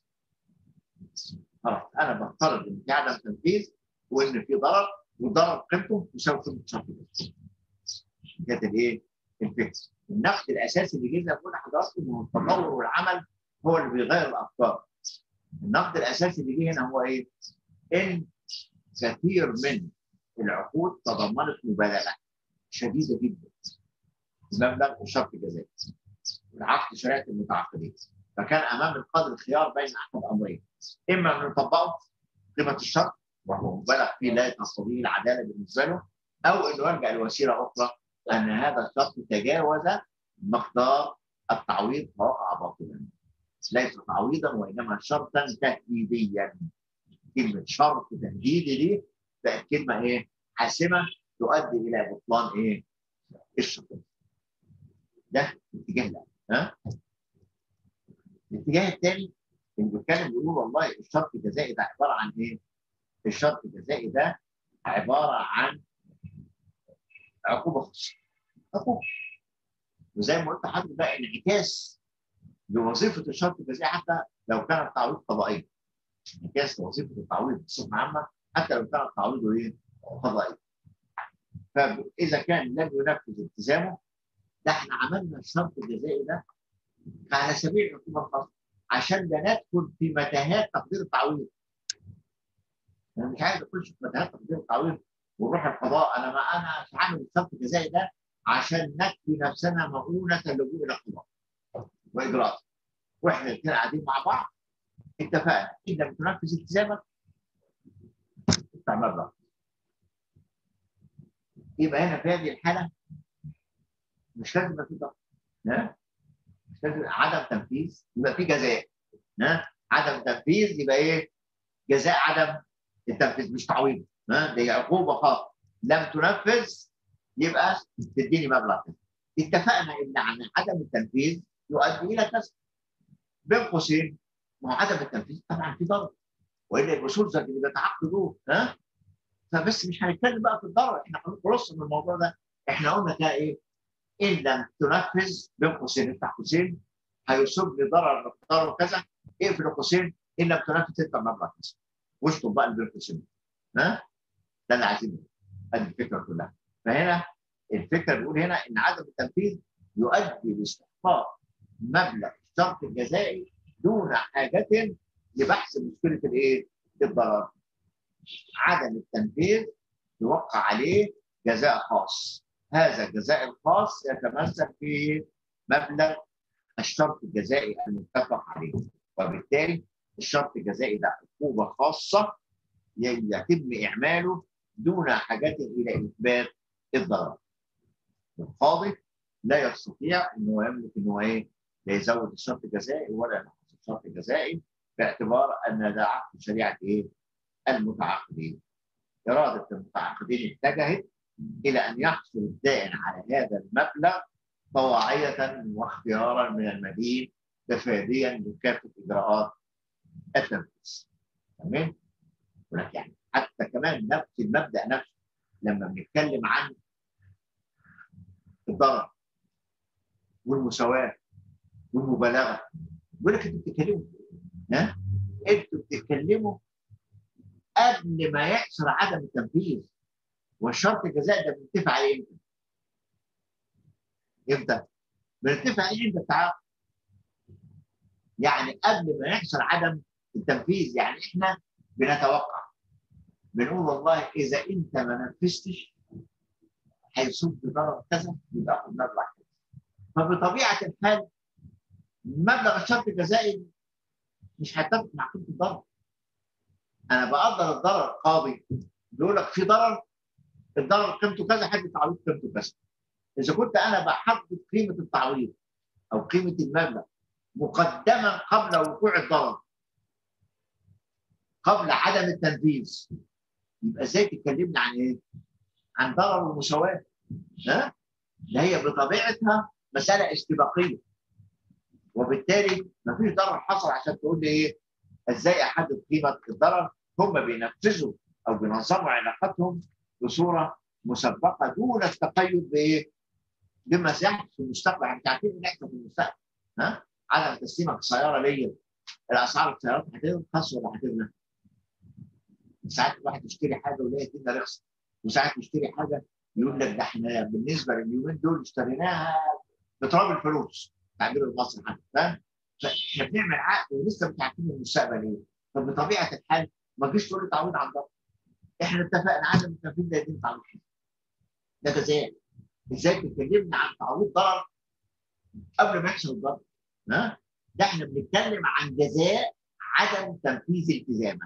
خلاص انا بفترض ان في عدم تنفيذ وان في ضرر والضرر قيمته يساوي قيمه الشرط الجزائي. كانت الايه؟ الفكره. النقد الاساسي اللي جه بقول لحضراتكم هو التطور والعمل هو اللي بيغير الافكار. النقد الاساسي اللي جه هنا هو ايه؟ ان كثير من العقود تضمنت مبالغه شديده جدا مبلغ وشرط جزائي العقد شريعه المتعاقدين فكان امام القاضي الخيار بين احد امرين اما ان يطبقه قيمه الشرط وهو مبالغ فيه لا تقتضيه العداله بالنسبه له او انه يلجا لوسيله اخرى ان هذا الشرط تجاوز مقدار التعويض فوقع باطلا ليس تعويضا وانما شرطا تهديديا كلمه شرط تهديدي دي بقت كلمه ايه؟ حاسمه تؤدي الى بطلان ايه؟ الشرط ده الاتجاه الاول ها؟ الاتجاه الثاني اللي بيتكلم بيقول والله الشرط الجزائي ده عباره عن ايه؟ الشرط الجزائي ده عباره عن عقوبه خاصه عقوبه وزي ما قلت لحضرتك ده انعكاس لوظيفه الشرط الجزائي حتى لو كانت تعويض قضائي انعكاس لوظيفه التعويض بصفه عامه حتى لو كان تعويضه ايه؟ قضائي. فاذا كان لم ينفذ التزامه ده احنا عملنا الشرط الجزائي ده على سبيل العقوبه الخاصه عشان لا ندخل في متاهات تقدير التعويض. انا مش عايز اخش في متاهات تقدير التعويض ونروح القضاء انا ما انا عامل الشرط الجزائي ده عشان نكفي نفسنا مؤونه اللجوء الى القضاء واجراءات. واحنا الاثنين قاعدين مع بعض اتفقنا ان لم تنفذ التزامك تدفع مبلغ. يبقى هنا في هذه الحاله مش لازم يبقى في ضغط مش لازم عدم تنفيذ يبقى في جزاء ها عدم تنفيذ يبقى ايه؟ جزاء عدم التنفيذ مش تعويض ها دي عقوبه خاصه لم تنفذ يبقى تديني مبلغ اتفقنا ان عن عدم التنفيذ يؤدي الى كذا بين قوسين ما هو عدم التنفيذ طبعا في ضرر والا الاصول زي اللي بيتعاقدوا ها فبس مش هنتكلم بقى في الضرر احنا خلص من الموضوع ده احنا قلنا كده ايه ان لم تنفذ بين قوسين افتح قوسين هيصيب لي ضرر مقداره كذا اقفل القوسين ان لم تنفذ تدفع مبلغ كذا واشطب بقى بين قوسين ها ده اللي عايزينه هذه الفكره كلها فهنا الفكره بيقول هنا ان عدم التنفيذ يؤدي لاستحقاق مبلغ الشرط الجزائي دون حاجه لبحث مشكله الايه؟ الضرر. عدم التنفيذ يوقع عليه جزاء خاص. هذا الجزاء الخاص يتمثل في مبلغ الشرط الجزائي المتفق عليه وبالتالي الشرط الجزائي ده عقوبه خاصه يتم اعماله دون حاجه الى اثبات الضرر. القاضي لا يستطيع انه يملك انه ايه؟ لا يزود الشرط الجزائي ولا ينقص الشرط الجزائي باعتبار ان ده عقد شريعه ايه؟ المتعاقدين. اراده المتعاقدين اتجهت الى ان يحصل الدائن على هذا المبلغ طواعيه واختيارا من المدين تفاديا لكافه اجراءات التنفيذ. تمام؟ ولكن يعني حتى كمان نفس المبدا نفسه لما بنتكلم عن الضرر والمساواه والمبالغه بيقول لك انتوا بتتكلموا ها انتوا بتتكلموا قبل ما يحصل عدم التنفيذ والشرط الجزاء ده بنتفق عليه امتى؟ امتى؟ بنتفق عليه عند التعاقد يعني قبل ما يحصل عدم التنفيذ يعني احنا بنتوقع بنقول والله اذا انت ما نفذتش هيصب ضرر كذا يبقى اخد مبلغ كذا فبطبيعه الحال مبلغ الشرط الجزائي مش هيتفق مع قيمه الضرر انا بقدر الضرر قاضي بيقول لك في ضرر الضرر قيمته كذا حد تعويض قيمته كذا اذا كنت انا بحدد قيمه التعويض او قيمه المبلغ مقدما قبل وقوع الضرر قبل عدم التنفيذ يبقى ازاي تكلمني عن ايه؟ عن ضرر ومساواه ها؟ ده هي بطبيعتها مساله استباقيه وبالتالي ما فيش ضرر حصل عشان تقول لي ايه؟ ازاي احدد قيمه الضرر؟ هم بينفذوا او بينظموا علاقاتهم بصوره مسبقه دون التقيد بايه؟ بما سيحدث في المستقبل احنا عارفين ان احنا في المستقبل ها؟ عدم تسليمك السياره ليا الاسعار السيارات هترخص ولا هتغلى؟ ساعات الواحد يشتري حاجه ويلاقي الدنيا رخصت وساعات يشتري حاجه يقول لك ده احنا بالنسبه لليومين دول اشتريناها بتراب الفلوس تعبير المصري حتى فاهم؟ فاحنا بنعمل عقد ولسه مش عارفين المستقبل ايه فبطبيعه الحال ما تجيش تقول لي تعويض عن ضرر احنا اتفقنا عدم التنفيذ ده يتم تعويض ده جزاء ازاي بتكلمنا عن تعويض ضرر قبل ما يحصل الضرر ها ده احنا بنتكلم عن جزاء عدم تنفيذ التزامك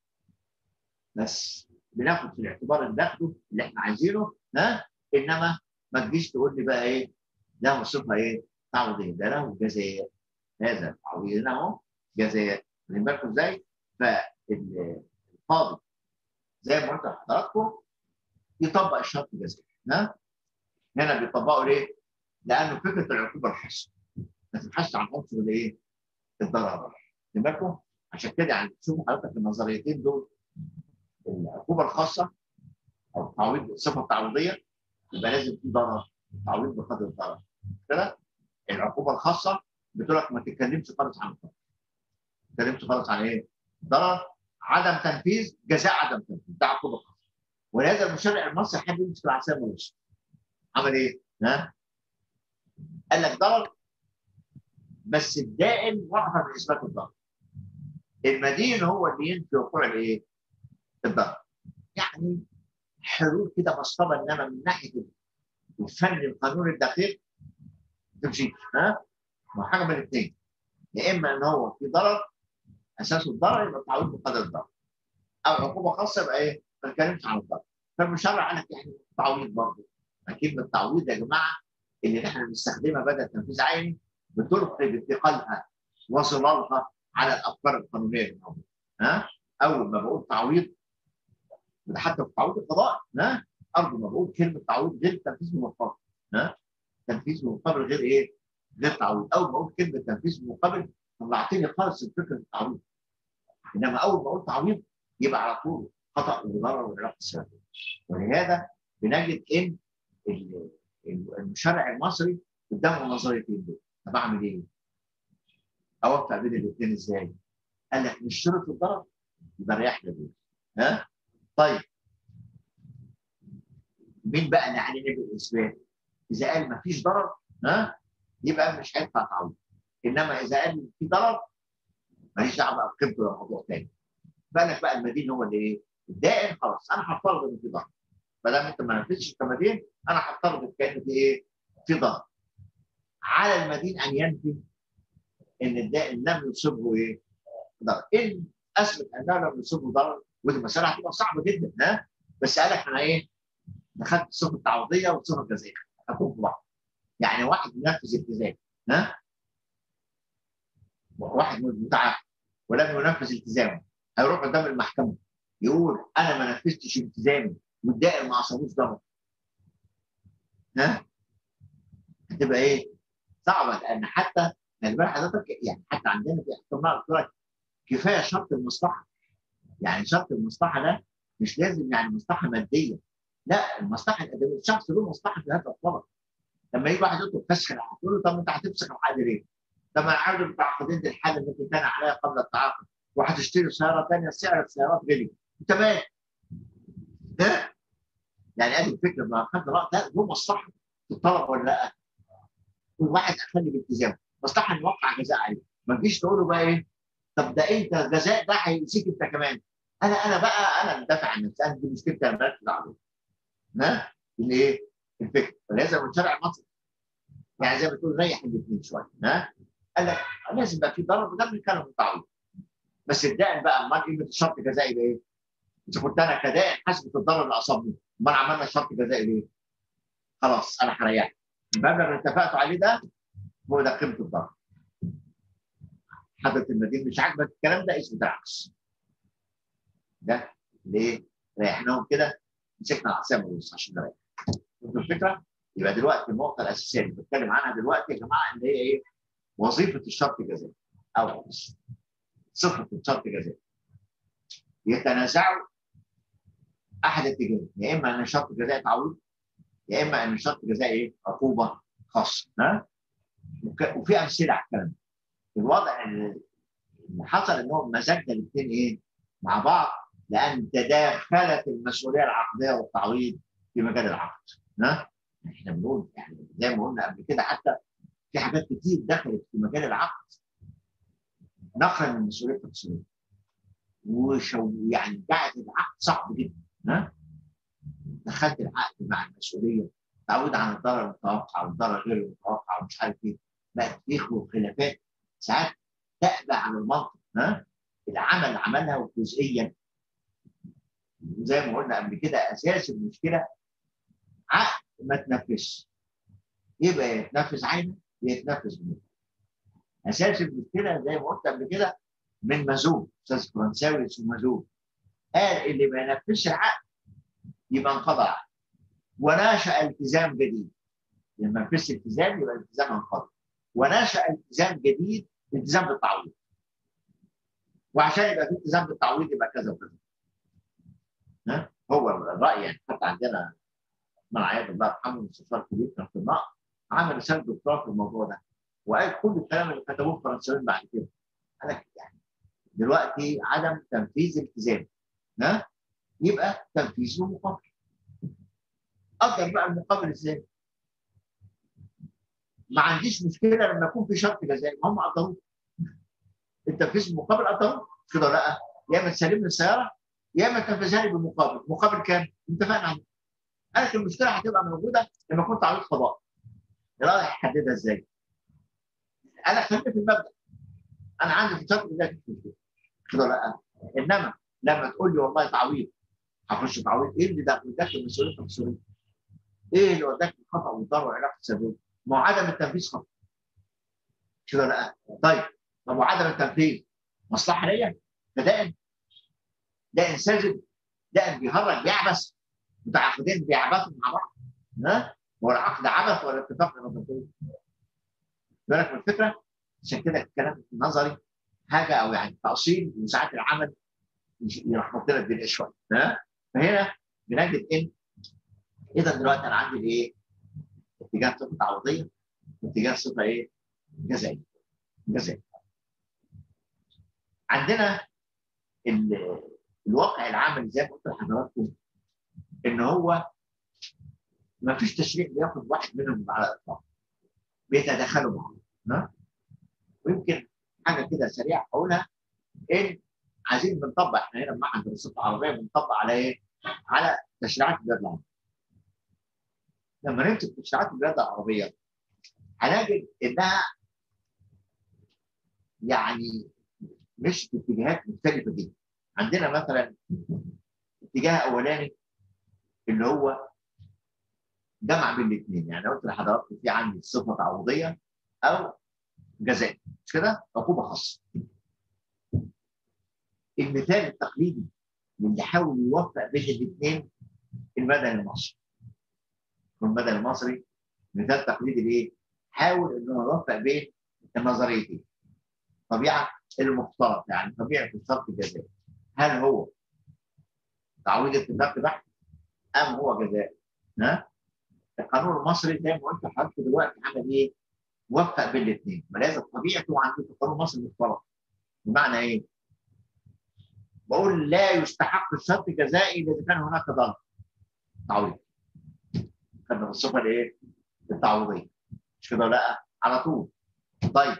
بس بناخد في الاعتبار اللي ناخده اللي احنا عايزينه ها انما ما تجيش تقول لي بقى ايه ده صفه ايه تعويض ايه ده له جزاء هذا التعويض هنا اهو جزاء واخدين بالكم ازاي؟ فالقاضي زي ما قلت لحضراتكم يطبق الشرط الجزائي ها هنا بيطبقوا ليه؟ لانه فكره العقوبه الحسن ما تبحثش عن عنصر الايه؟ الضرر واخدين بالكم؟ عشان كده يعني تشوفوا حضرتك النظريتين دول العقوبه الخاصه او التعويض الصفه التعويضيه يبقى لازم في ضرر تعويض بقدر الضرر كده العقوبه الخاصه بتقول لك ما تتكلمش خالص عن الضرر ما تتكلمش خالص عن ايه؟ ضرر عدم تنفيذ جزاء عدم تنفيذ ده عقوبه خاصه ولهذا المشرع المصري حب يمسك العصايه من الوسط عمل ايه؟ ها؟ قال لك ضرر بس الدائم وقف من اثبات الضرر المدين هو اللي ينفي وقوع الايه؟ الضرر يعني حلول كده مسطره انما من ناحيه الفن القانوني الدقيق تمشيش ها؟ ما حاجه من الاثنين يا اما ان هو في ضرر اساس الضرر يبقى تعويض بقدر الضرر او عقوبه خاصه يبقى ايه؟ ما نتكلمش عن الضرر فالمشرع قال لك يعني تعويض برضه اكيد التعويض يا جماعه اللي احنا بنستخدمها بدل تنفيذ عيني بتلقي بانتقالها وظلالها على الافكار القانونيه الموجوده ها؟ اول ما بقول تعويض ده حتى في التعويض القضائي ها؟ ارجو ما بقول كلمه تعويض غير تنفيذ مقابل ها؟ تنفيذ مقابل غير ايه؟ غير تعويض اول ما اقول كلمه تنفيذ مقابل طلعتني خالص فكره التعويض انما اول ما اقول تعويض يبقى على طول خطا وضرر والعلاقه السببيه ولهذا بنجد ان المشرع المصري قدامه النظريتين دول طب اعمل ايه؟ اوفق بين الاثنين ازاي؟ قال لك نشترط الضرر يبقى ريحنا دول ها؟ طيب مين بقى اللي علينا بالاثبات؟ اذا قال ما فيش ضرر ها؟ يبقى مش هينفع تعويض انما اذا قال في ضرر ماليش دعوه بقى بقيمته ده موضوع ثاني بالك بقى المدين هو اللي ايه؟ الدائم خلاص انا هفترض ان في ضرر ما دام انت ما نفذتش كمدين انا هفترض كان في ايه؟ في ضرر على المدين ان ينفي ان الدائن لم يصبه ايه؟ ضرر ان اثبت انه لم يصبه ضرر ودي مساله هتبقى صعبه جدا ها بس قال لك انا ايه؟ دخلت الصفه التعويضيه والصفه الجزائيه هتكون في بعض يعني واحد منفذ التزام ها؟ واحد متعاقد ولم ينفذ التزامه هيروح قدام المحكمه يقول انا ما نفذتش التزامي والدائر ما عصبوش ضرر ها؟ هتبقى ايه؟ صعبه لان حتى خلي بالك حضرتك يعني حتى عندنا في احكام قلت لك كفايه شرط المصلحه يعني شرط المصلحه ده مش لازم يعني مصلحه ماديه لا المصلحه الادبيه الشخص له مصلحه في هذا الطلب لما يجي واحد يطلب فسخ العقد يقول له طب انت هتفسخ العقد ليه؟ طب انا عاوز متعاقدين الحاله التي كان عليها قبل التعاقد وهتشتري سياره ثانيه سعر السيارات غلي انت مالك؟ ده يعني ادي الفكره ما خدت راي ده له مصلحه في الطلب ولا لا؟ والواحد اخلي بالتزامه مصلحه نوقع جزاء عليه ما تجيش تقول له بقى ايه طب ده انت الجزاء ده هيمسك انت كمان انا انا بقى انا اللي دافع عن نفسي انا دي مشكلتي انا مالكش دعوه ها الايه؟ الفكره فلازم من شرع مصر يعني زي ما تقول ريح الاثنين شويه ها قال لك لازم يبقى في ضرر وده بنتكلم متعود بس الدائن بقى امال قيمه الشرط الجزائي يبقى ايه؟ اذا كنت انا كدائن حسبة الضرر اللي اصابني امال عملنا شرط جزائي ليه؟ خلاص انا هريحك المبلغ اللي اتفقتوا عليه ده هو ده قيمه الضرر حضرة المدينة مش عاجبك الكلام ده اسمه تعكس ده ليه؟ ريحناهم كده مسكنا العصايه بس عشان نريح فهمتوا الفكره؟ يبقى دلوقتي النقطه الاساسيه اللي بتكلم عنها دلوقتي يا جماعه اللي هي ايه؟ وظيفه الشرط الجزائي او صفه الشرط الجزائي يتنازعوا احد اتجاهين يا اما ان شرط جزائي تعويض يا اما ان شرط جزائي ايه؟ عقوبه خاصه ها؟ وفي امثله على الكلام ده الوضع اللي حصل انهم مزجنا الاثنين ايه؟ مع بعض لان تداخلت المسؤوليه العقديه والتعويض في مجال العقد ها؟ احنا بنقول يعني زي ما قلنا قبل كده حتى في حاجات كتير دخلت في مجال العقد نقلا من المسؤوليه التقسيميه وشو يعني جعلت العقد صعب جدا ها؟ دخلت العقد مع المسؤوليه تعود عن الضرر المتوقع والضرر غير المتوقع ومش عارف ايه بقت يخلق خلافات ساعات تأبى على المنطق ها العمل اللي عملها جزئيا زي ما قلنا قبل كده اساس المشكله عقد ما تنفذش يبقى يتنفذ عينه يتنفذ منه اساس المشكله زي ما قلت قبل كده من مزوج استاذ فرنساوي اسمه مزوج قال اللي ما ينفذش العقد يبقى انقضى العقد ونشا التزام جديد لما نفذش التزام يبقى الالتزام انقضى ونشا التزام جديد التزام بالتعويض وعشان يبقى في التزام بالتعويض يبقى كذا وكذا ها هو الراي يعني حتى عندنا مع عياد الله يرحمه مستشار كبير كان في النقد عمل رساله دكتوراه في الموضوع ده وقال كل الكلام اللي كتبوه الفرنسيين بعد كده قال لك يعني دلوقتي عدم تنفيذ التزام ها يبقى تنفيذ مقابل قدر بقى المقابل ازاي؟ ما عنديش مشكله لما يكون في شرط جزائي ما هم قدروه التنفيذ المقابل قدروه كده لا يا اما تسلمني السياره يا اما تنفذها لي بالمقابل مقابل كام؟ اتفقنا عليه قالت المشكله هتبقى موجوده لما كنت عاوز قضاء الراي هيحددها ازاي؟ انا خليني في المبدا انا عندي في شرط جزائي مش مشكله كده لا انما لما تقول لي والله تعويض هخش تعويض ايه اللي ده وداك المسؤوليه التقصيريه؟ ايه اللي وداك الخطا والضرر والعلاقه السببيه؟ ما هو عدم التنفيذ خطا كده لا طيب طب وعدم التنفيذ مصلحه ليا؟ ده دائم دائم ساذج دائم بيهرج بيعبث متعاقدين بيعبثوا مع بعض ها؟ هو العقد عبث ولا اتفاق نظري؟ بالك من الفكره؟ عشان كده الكلام النظري حاجه او يعني تاصيل وساعات العمل يلخبط لنا الدنيا شويه ها؟ فهنا بنجد ان اذا دلوقتي انا عندي الايه؟ اتجاه صفه تعويضيه واتجاه صفه ايه؟ جزائيه. جزائيه. عندنا الواقع العملي زي ما قلت لحضراتكم ان هو ما فيش تشريع بياخد واحد منهم على الاطلاق. بيتداخلوا مع بعض. ويمكن حاجه كده سريعه اقولها ان عايزين بنطبق احنا هنا معهد الدراسات العربيه بنطبق على ايه؟ على تشريعات البلاد العربيه. لما نمسك تشريعات البلاد العربيه هنجد انها يعني مش في اتجاهات مختلفه جدا. عندنا مثلا اتجاه اولاني اللي هو جمع بين الاثنين يعني قلت لحضراتكم في عندي صفه تعويضيه او جزاء مش كده؟ عقوبه خاصه. المثال التقليدي اللي حاول يوفق بين الاثنين المدني المصري. المدني المصري مثال تقليدي لايه؟ حاول انه يوفق بين النظريتين. طبيعه المختلط يعني طبيعه الشرط الجزائي. هل هو تعويض اتفاقي بحت ام هو جزاء ها القانون المصري زي ما قلت لحضرتك دلوقتي عمل ايه؟ وفق بين الاثنين ولازم طبيعته عندي في القانون المصري مختلط بمعنى ايه؟ بقول لا يستحق الشرط الجزائي اذا كان هناك ضرر تعويض خدنا الصفه الايه؟ التعويضيه مش كده لا على طول طيب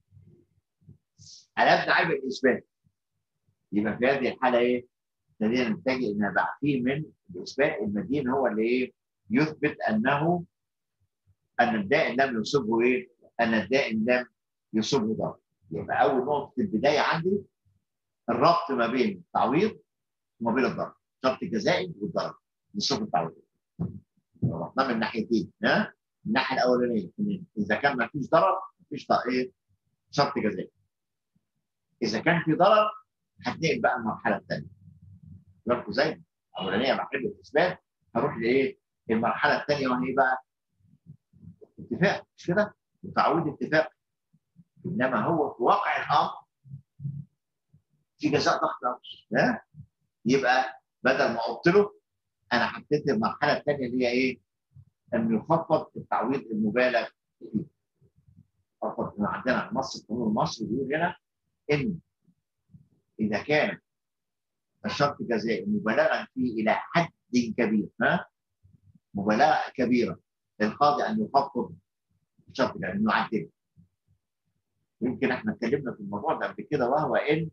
قلبنا عيب الاثبات يبقى في هذه الحاله ايه؟ ابتدينا نتجه ان بقى فيه من الاثبات المدين هو اللي ايه؟ يثبت انه ان الدائن لم يصبه ايه؟ ان الدائن لم يصبه ضرر. يبقى اول نقطه في البدايه عندي الربط ما بين التعويض وما بين الضرر. شرط الجزائي والضرر لصفه التعويض. ربطناه من ناحيتين ها؟ الناحيه الاولانيه اذا كان ما فيش ضرر ما فيش ايه؟ شرط جزائي. اذا كان في ضرر هتنقل بقى المرحله الثانيه. بالكم زي الاولانيه مرحله الاثبات هروح لايه؟ المرحله الثانيه وهي بقى اتفاق مش كده؟ وتعويض اتفاق انما هو في واقع الامر في جزاء ضغط ها؟ يبقى بدل ما قلت له انا حطيت المرحله الثانيه اللي هي ايه؟ ان يخفض التعويض المبالغ فيه. خفض عندنا النص القانون المصري بيقول هنا ان اذا كان الشرط الجزائي مبالغا فيه الى حد كبير ها مبالغه كبيره للقاضي ان يخفض الشرط الجزائي انه يعدله يمكن احنا اتكلمنا في الموضوع ده قبل كده وهو ان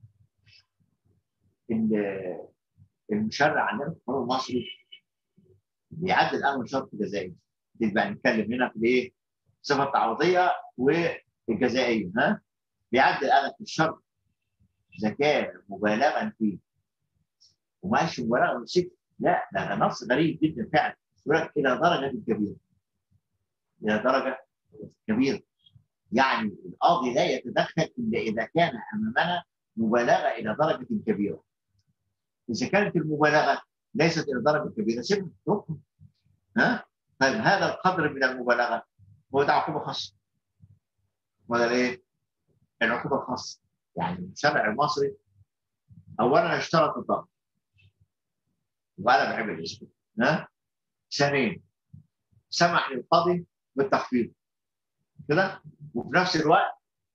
المشرع عندنا في القانون المصري بيعدل امر الشرط الجزائي يبقى نتكلم هنا في الايه؟ الصفه التعويضيه والجزائيه ها؟ بيعدل انا في الشرط اذا كان مبالغا فيه وما قالش مبالغه وسكت لا ده نص غريب جدا فعلا يقول لك الى درجه كبيره الى درجه كبيره يعني القاضي لا يتدخل الا اذا كان امامنا مبالغه الى درجه كبيره اذا كانت المبالغه ليست الى درجه كبيره سيبها اتركها ها طيب هذا القدر من المبالغه هو ده عقوبه خاصه ولا ايه؟ العقوبه الخاصه يعني الشرع المصري اولا اشترط الضغط وقلب عيب الاسم ها ثانيا سمح للقاضي بالتخفيض كده وفي نفس الوقت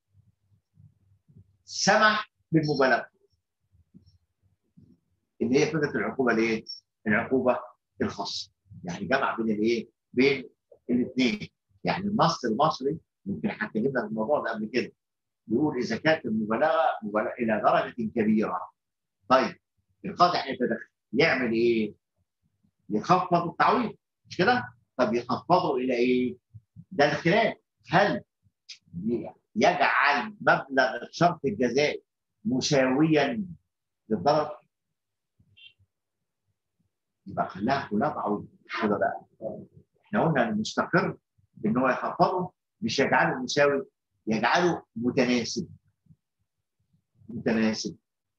سمح بالمبالغه اللي هي فكره العقوبه الايه؟ العقوبه الخاصه يعني جمع بين الايه؟ بين الاثنين يعني النص المصري يمكن هتكلمنا في الموضوع ده قبل كده بيقول اذا كانت المبالغه مبالغه الى درجه كبيره طيب القاضي هيتدخل يعمل ايه؟ يخفض التعويض مش كده؟ طب يخفضه الى ايه؟ ده الخلاف هل يجعل مبلغ الشرط الجزائي مساويا للضرر؟ يبقى خلاها كلها تعويض كده بقى احنا قلنا المستقر ان هو يخفضه مش يجعله مساوي يجعله متناسب متناسب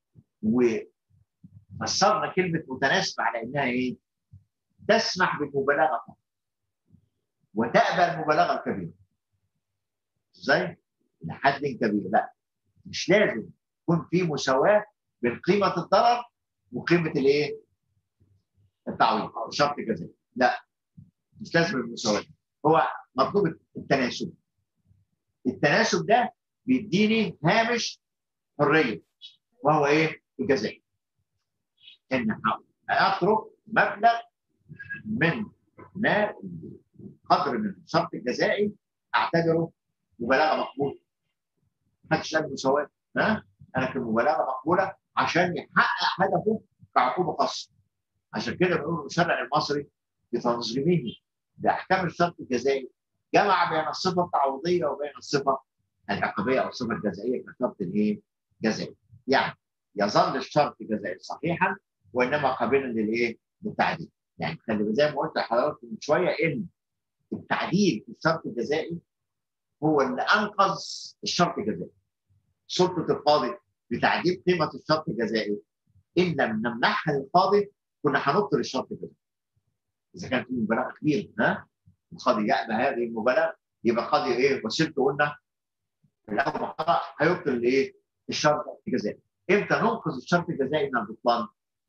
وفسرنا كلمه متناسب على انها ايه؟ تسمح بالمبالغه فقط وتأبى المبالغه الكبيره ازاي؟ لحد كبير لا مش لازم يكون في مساواه بين قيمه الضرر وقيمه الايه؟ التعويض او شرط الجزائي لا مش لازم المساواه هو مطلوب التناسب التناسب ده بيديني هامش حريه وهو ايه؟ الجزائي ان اترك مبلغ من ما قدر من الشرط الجزائي اعتبره مبالغه مقبوله محدش قال مساواه ها لكن مبالغه مقبوله عشان يحقق هدفه كعقوبه خاصه عشان كده بنقول المشرع المصري بتنظيمه لاحكام الشرط الجزائي جمع بين الصفه التعويضيه وبين الصفه العقابيه او الصفه الجزائيه كشرط الايه؟ جزائي. يعني يظل الشرط الجزائي صحيحا وانما قابلا للايه؟ للتعديل. يعني خلي زي ما قلت لحضراتكم من شويه ان التعديل في الشرط الجزائي هو اللي انقذ الشرط الجزائي. سلطه القاضي بتعديل قيمه الشرط الجزائي ان لم نمنحها للقاضي كنا هنبطل الشرط الجزائي. اذا كانت المبالغه كبيره ها القاضي يأبى هذه المبالغه يبقى القاضي ايه وسيلته قلنا في الاول خطا هيبطل الايه؟ الشرط الجزائي. امتى ننقذ الشرط الجزائي من البطلان؟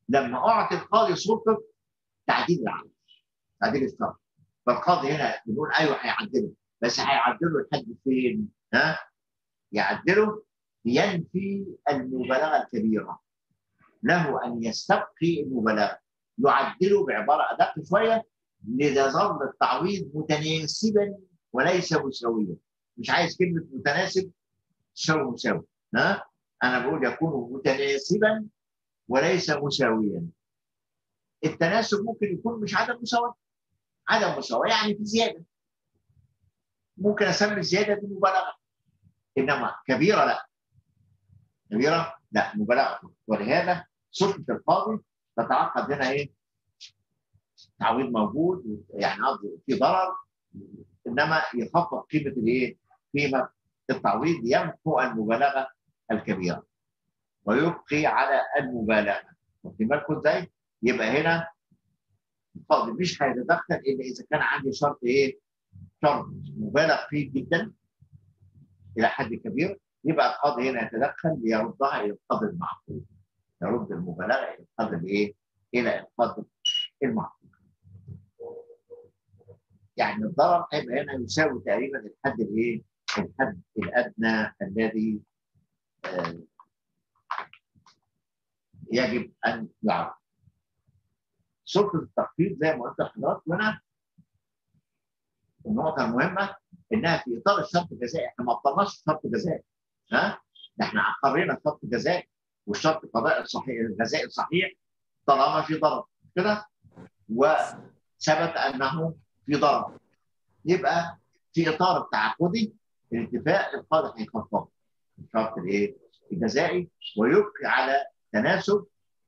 لما اعطي القاضي سلطه تعديل العقد تعديل الشرط فالقاضي هنا بنقول ايوه هيعدله بس هيعدله لحد فين؟ ها؟ يعدله ينفي المبالغه الكبيره له ان يستبقي المبالغه يعدله بعباره ادق شويه ليظل التعويض متناسبا وليس مساويا مش عايز كلمه متناسب تساوي مساوي ها انا بقول يكون متناسبا وليس مساويا التناسب ممكن يكون مش عدم مساواه عدم مساواه يعني في زياده ممكن اسمي الزياده دي مبالغه انما كبيره لا كبيره لا مبالغه ولهذا سلطه القاضي تتعقد هنا ايه؟ تعويض موجود يعني قصدي في ضرر انما يخفض قيمه الايه؟ قيمه التعويض يمحو المبالغه الكبيره ويبقي على المبالغه واخدين بالكم ازاي؟ يبقى هنا القاضي مش هيتدخل الا اذا كان عندي شرط ايه؟ شرط مبالغ فيه جدا الى حد كبير يبقى القاضي هنا يتدخل ليردها الى القدر المعقول يرد المبالغه الى القدر الايه؟ الى القدر المعقول يعني الضرر هيبقى هنا يساوي تقريبا الحد الايه؟ الحد الادنى الذي آه يجب ان يعرف. سلطه التخفيض زي ما قلت لحضراتكم هنا النقطه المهمه انها في اطار الشرط الجزائي احنا ما ابطلناش الشرط الجزائي ها؟ ده احنا اقرينا الشرط الجزائي والشرط القضائي الصحيح الغذائي الصحيح طالما في ضرر كده وثبت انه في ضرر يبقى في اطار التعاقدي الاتفاق القاضي هيخفض الشرط الايه؟ الجزائي ويبقي على تناسب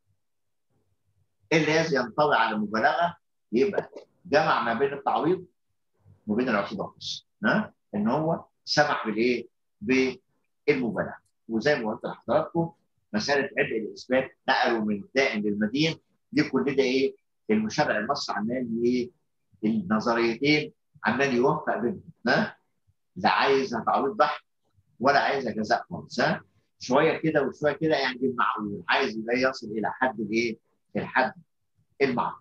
الذي ينطوي على المبالغه يبقى جمع ما بين التعويض وبين الاعتراض ها ان هو سمح بالايه؟ بالمبالغه وزي ما قلت لحضراتكم مساله عبء الاثبات نقلوا من الدائن للمدين دي كل ده ايه؟ المشرع المصري عمال ايه؟ النظريتين عمال يوفق بينهم ها؟ لا عايزها تعويض بحت ولا عايزها جزاء خالص ها؟ شويه كده وشويه كده يعني بالمعقول عايز لا يصل الى حد الايه؟ الحد المعقول.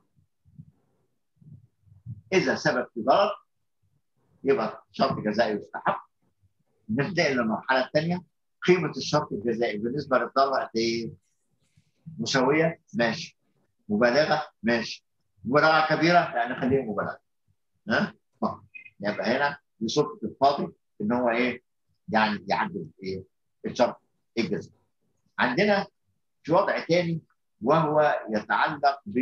اذا ثبت في ضرر يبقى شرط جزائي يستحق. نبدا للمرحله الثانيه قيمه الشرط الجزائي بالنسبه للضرر قد ايه؟ مساويه؟ ماشي. مبالغه؟ ماشي. مبالغه كبيره؟ لا نخليها مبالغه. ها؟ فقط. يبقى هنا دي سلطه القاضي ان هو ايه؟ يعني يعدل ايه؟ الشرط الجزائي. عندنا في وضع ثاني وهو يتعلق ب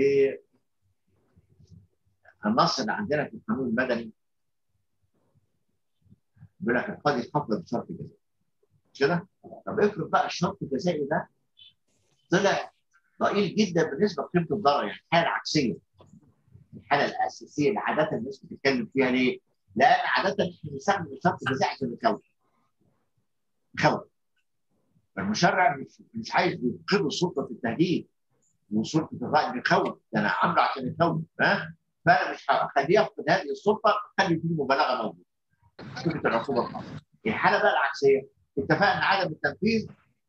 النص اللي عندنا في القانون المدني بيقول لك القاضي يخفض الشرط الجزائي مش كده؟ طب افرض بقى الشرط الجزائي ده طلع ضئيل جدا بالنسبه لقيمه الضرر يعني الحاله العكسيه الحاله الاساسيه اللي عاده الناس بتتكلم فيها ليه؟ لان عاده احنا بنستخدم الشرط الجزائي عشان نكون نخوف فالمشرع مش مش عايز يفقده السلطه في التهديد وسلطه الراي بيخوف ده انا عامله عشان يخوف ها فانا مش هخليه يفقد هذه السلطه اخلي فيه مبالغه موجوده فكره العقوبه الخاصه الحاله بقى العكسيه اتفقنا ان عدم التنفيذ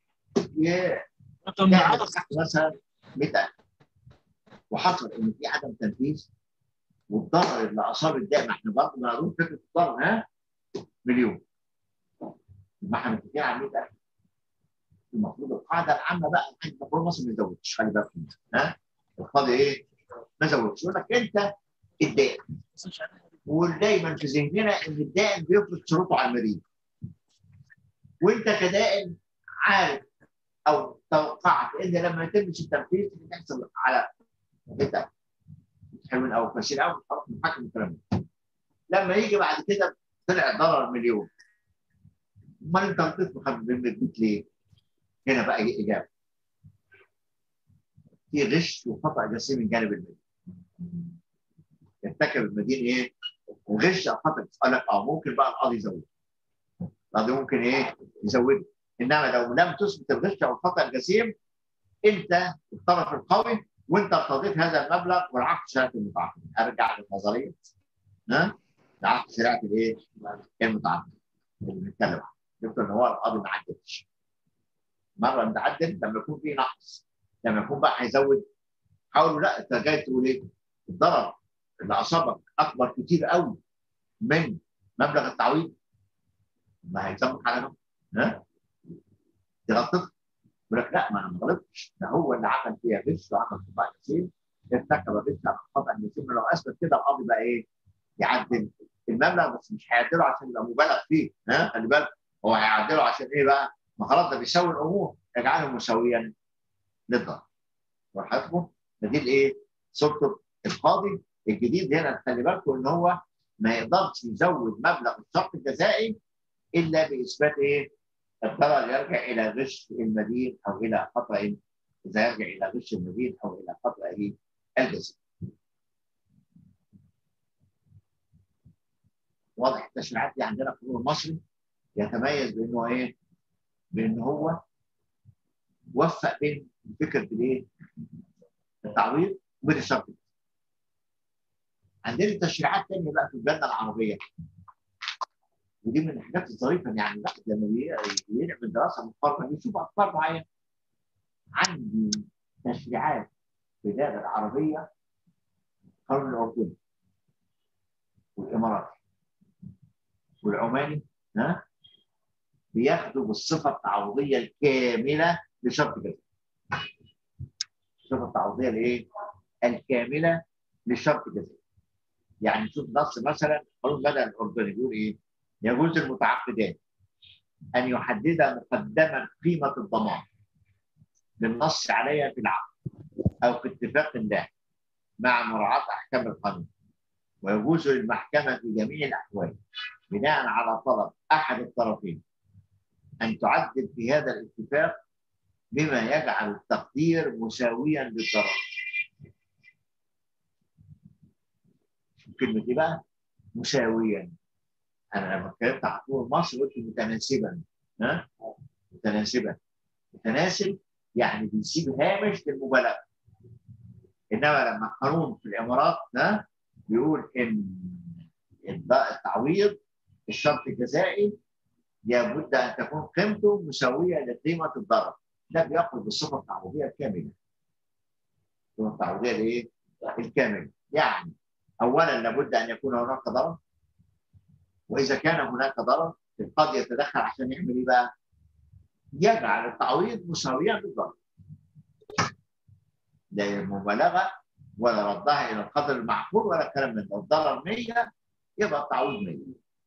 تعمل مثلا 100000 وحصل ان في عدم تنفيذ والضرر اللي اصاب الدائم احنا برضه بنقول فكره الضرر ها مليون يبقى احنا متفقين على 100000 المفروض القاعده العامه بقى انت المفروض مصر ما يزودش خلي بالك ها القاضي ايه؟ ما زودش يقول لك انت الدائن ودايما في ذهننا ان الدائن بيفرض شروطه على المريض وانت كدائن عارف او توقعت ان لما يتمش التنفيذ هتحصل على انت حلوين قوي فاشلين قوي خلاص محاكم الكلام ده لما يجي بعد كده طلع الضرر مليون امال انت بتطبخ بالبيت ليه؟ هنا بقى اجابه في غش وخطا جسيم من جانب المدينه يرتكب المدين ايه؟ غش او خطا قال لك اه ممكن بقى القاضي يزود القاضي ممكن ايه؟ يزود انما لو لم تثبت الغش او الخطا الجسيم انت الطرف القوي وانت ارتضيت هذا المبلغ والعقد شريعه المتعاقد ارجع للنظريه ها؟ العقد شريعه الايه؟ المتعاقد اللي بنتكلم عنه شفت ان هو القاضي ما عدلش مره نتعدل لما يكون في نقص لما يكون بقى هيزود حاولوا لا انت جاي تقول ايه؟ الضرر اللي اصابك اكبر كتير قوي من مبلغ التعويض ما هيسمك على نفسك ها؟ دي غلطتك يقول لك لا ما انا ما غلطتش ده هو اللي عمل فيها غش وعمل خطا نسيم ارتكب غش على خطا نسيم لو اثبت كده القاضي بقى ايه؟ يعدل المبلغ بس مش هيعدله عشان يبقى مبالغ فيه ها خلي بالك هو هيعدله عشان ايه بقى؟ ما خلاص ده بيساوي الامور يجعله مساويا للضرر وحاسبه فدي الايه؟ سلطه القاضي الجديد هنا خلي بالكم ان هو ما يقدرش يزود مبلغ الشرط الجزائي الا باثبات ايه؟ الضرر يرجع الى غش المدين او الى خطا اذا يرجع الى غش المدين او الى خطا ايه؟ الجزائي. واضح التشريعات دي عندنا في القانون المصري يتميز بانه ايه؟ بان هو وفق بين فكره الايه؟ التعويض وبين الشرط عندنا تشريعات ثانيه بقى في بلادنا العربيه ودي من الحاجات الظريفه يعني الواحد لما بيعمل دراسه مقارنه بيشوف افكار معينه عندي تشريعات في البلاد العربيه القانون الاردني والاماراتي والعماني ها بياخدوا بالصفه التعويضيه الكامله لشرط جزائي. الصفه التعويضيه الايه؟ الكامله للشرط الجزائي. يعني شوف نص مثلا قانون بدأ الاردني بيقول ايه؟ يجوز المتعاقدان ان يحدد مقدما قيمه الضمان بالنص عليها في العقد او في اتفاق له مع مراعاه احكام القانون ويجوز للمحكمه في جميع الاحوال بناء على طلب احد الطرفين ان تعدل في هذا الاتفاق بما يجعل التقدير مساويا للضرر. كلمة ايه بقى؟ مساويا. انا لما اتكلمت عن حقوق مصر قلت متناسبا ها؟ متناسبا. متناسب يعني بيسيب هامش للمبالغه. انما لما القانون في الامارات ها بيقول ان التعويض الشرط الجزائي لابد ان تكون قيمته مساويه لقيمه الضرر. ده بياخذ بالصفه التعويضيه الكامله. الصفه التعويضيه الايه؟ الكامله. يعني اولا لابد ان يكون هناك ضرر واذا كان هناك ضرر القاضي يتدخل عشان يعمل ايه بقى؟ يجعل التعويض مساويا للضرر. لا مبالغه ولا ردها الى القدر المعقول ولا الكلام من ده، الضرر 100 يبقى التعويض 100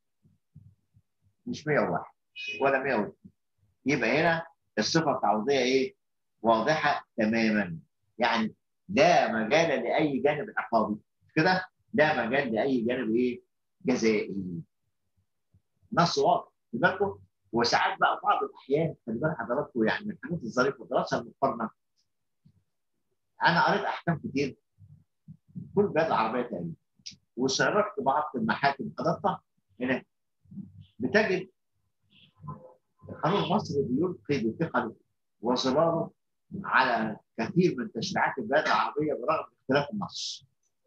مش 101 ولا 102 يبقى هنا الصفه التعويضيه ايه؟ واضحه تماما يعني لا مجال لاي جانب عقابي كده لا مجال لاي جانب ايه؟ جزائي نص واضح خلي بالكم وساعات بقى بعض الاحيان خلي بال حضراتكم يعني من الحاجات الظريفه الدراسه المقارنه انا قريت احكام كتير كل البلاد العربيه تقريبا وسرقت بعض المحاكم حضرتها هناك بتجد القانون المصري بيلقي بثقله وصراره على كثير من تشريعات البلاد العربيه برغم اختلاف النص.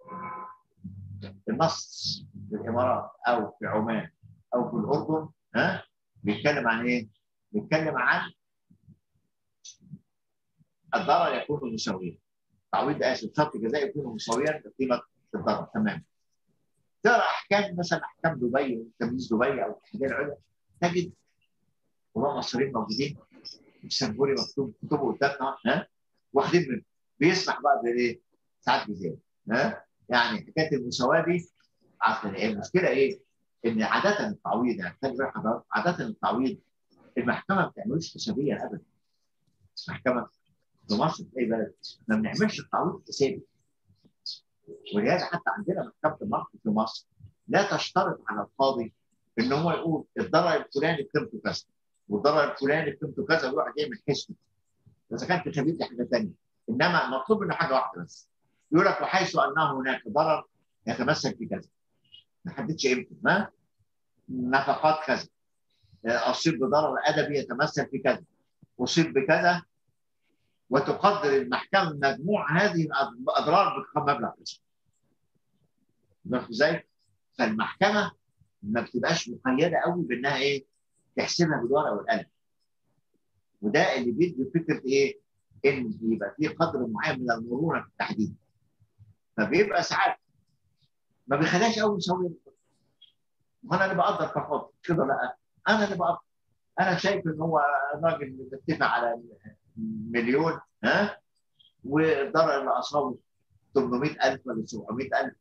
النص في الامارات او في عمان او في الاردن ها بيتكلم عن ايه؟ بيتكلم عن الضرر يكون مساويا. تعويض اسف شرط جزائي يكون مساويا لقيمه الضرر تمام. ترى احكام مثلا احكام دبي تمييز دبي او الاتحاديه العليا تجد قضاة مصريين موجودين السنبوري مكتوب كتبه قدامنا ها واخدين منه بيسمح بقى بايه؟ ساعات بزياده ها يعني حكايه المساواه دي عشان ايه المشكله ايه؟ ان عاده التعويض يعني خلي بالك حضرتك عاده التعويض المحكمه ما بتعملوش حسابيا ابدا المحكمه في مصر في اي بلد ما بنعملش التعويض حسابي ولهذا حتى عندنا محكمه النقد في مصر لا تشترط على القاضي ان هو يقول الضرر الفلاني قيمته كذا والضرر الفلاني قيمته كذا ويقعد يعمل حسبه اذا كان في خبير دي حاجه ثانيه انما مطلوب منه حاجه واحده بس يقول لك وحيث انه هناك ضرر يتمثل في كذا ما حددش قيمته ما نفقات كذا اصيب بضرر ادبي يتمثل في كذا اصيب بكذا وتقدر المحكمه مجموع هذه الاضرار بمبلغ كذا ازاي؟ فالمحكمه ما بتبقاش مقيده قوي بانها ايه؟ تحسبها بالورقه والقلم. وده اللي بيدي فكره ايه؟ ان يبقى في قدر معين من المرونه في التحديد فبيبقى ساعات ما بيخليهاش قوي مسويه وانا اللي بقدر كفاضي كده لا انا اللي بقدر انا شايف ان هو راجل متفق على مليون ها والضرر اللي اصابه 800000 ولا 700000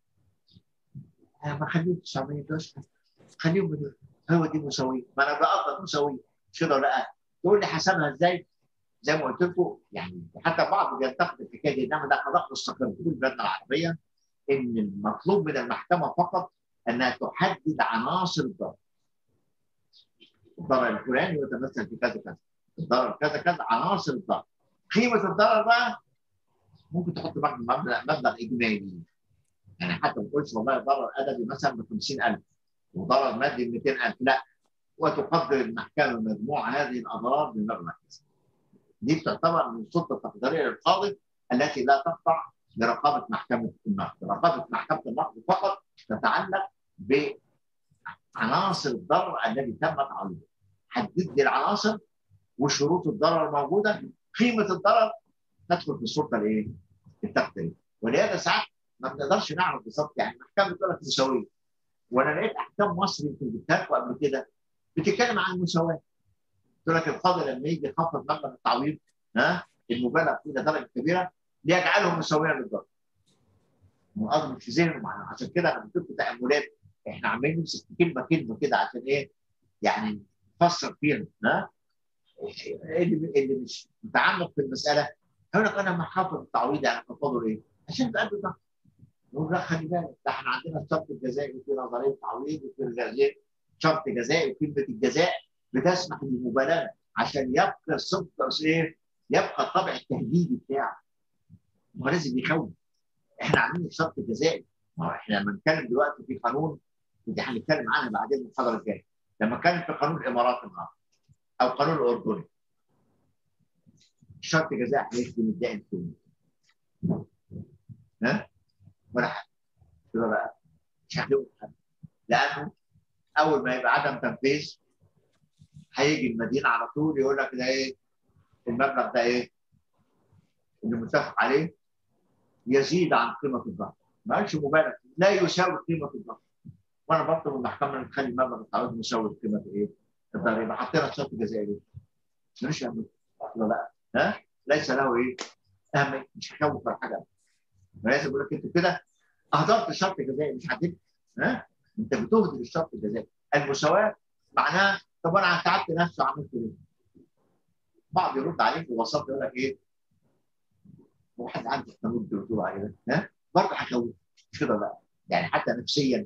ما خليهم 900 بس خليهم مليون هو دي مساويه ما انا بقدر مساويه مش كده ولا لا تقول لي حسبها ازاي؟ زي ما قلت لكم يعني حتى بعض بينتقد الحكايه دي انما ده قضاء مستقر في البلاد العربيه ان المطلوب من المحكمه فقط انها تحدد عناصر الضرر. الضرر الفلاني يتمثل في كذا كذا. الضرر كذا كذا عناصر الضرر. قيمه الضرر بقى ممكن تحط مبلغ مبلغ اجمالي. يعني حتى ما تقولش والله ضرر ادبي مثلا ب 50000 وضرر مادي ب 200000 لا وتقدر المحكمه مجموع هذه الاضرار بمبلغ كذا. دي بتعتبر من السلطه التقديريه للقاضي التي لا تخضع لرقابه محكمه النقد، رقابه محكمه النقد فقط تتعلق بعناصر الضرر الذي تم تعويضه. حدد لي العناصر وشروط الضرر الموجوده، قيمه الضرر تدخل في السلطه الايه؟ التقديريه، ولهذا ساعات ما بنقدرش نعرف بالظبط يعني المحكمه بتقول لك مساويه. وانا لقيت احكام مصري يمكن جبتها قبل كده بتتكلم عن المساواه. تقول لك القاضي لما يجي يخفض مبلغ التعويض ها المبالغ فيه لدرجه كبيره ليجعله مساويا للضرر. القاضي مش في ذهنه عشان كده انا بكتب تاملات احنا عمالين نمسك كلمه كلمه كده عشان ايه؟ يعني نفسر فيها ها؟ اللي اللي مش متعمق في المساله هيقول لك انا لما حافظ التعويض يعني حفظه ليه؟ عشان تقدم ده. نقول لا خلي بالك ده احنا عندنا الشرط الجزائي وفي نظريه تعويض وفي الجزائي شرط جزائي وكلمه الجزاء بتسمح بالمبالغه عشان يبقى الصدق ايه؟ يبقى الطبع التهديدي بتاعه. ما هو لازم يخوف. احنا عاملين الشرط الجزائي. ما هو احنا لما نتكلم دلوقتي في قانون ودي هنتكلم عنها بعدين المحاضره الجايه. لما كان في قانون الامارات النهارده او قانون الاردني. الشرط الجزائي هيخدم الدائن الكلي. ها؟ ولا حاجه. كده بقى مش هيخدمه لانه اول ما يبقى عدم تنفيذ هيجي المدينه على طول يقول لك ده ايه المبلغ ده ايه اللي متفق عليه يزيد عن قيمه الضرر ما قالش مبالغ لا يساوي قيمه الضرر وانا بطلب من المحكمه ان تخلي مبلغ التعويض مساوي قيمه ايه الضرر يبقى حطينا شرط جزائي ليه؟ ملوش اهميه لا لا ها ليس له ايه اهميه مش هيخوف ولا حاجه لازم اقول لك انت كده اهدرت الشرط الجزائي مش هتدفع ها انت بتهدر الشرط الجزائي المساواه معناها طب انا تعبت نفسي وعملت ايه؟ بعض يرد عليك ببساطه يقول لك ايه؟ هو حد عنده القانون اللي بتقول عليه ده؟ ها؟ برضه هخوف مش كده لا يعني حتى نفسيا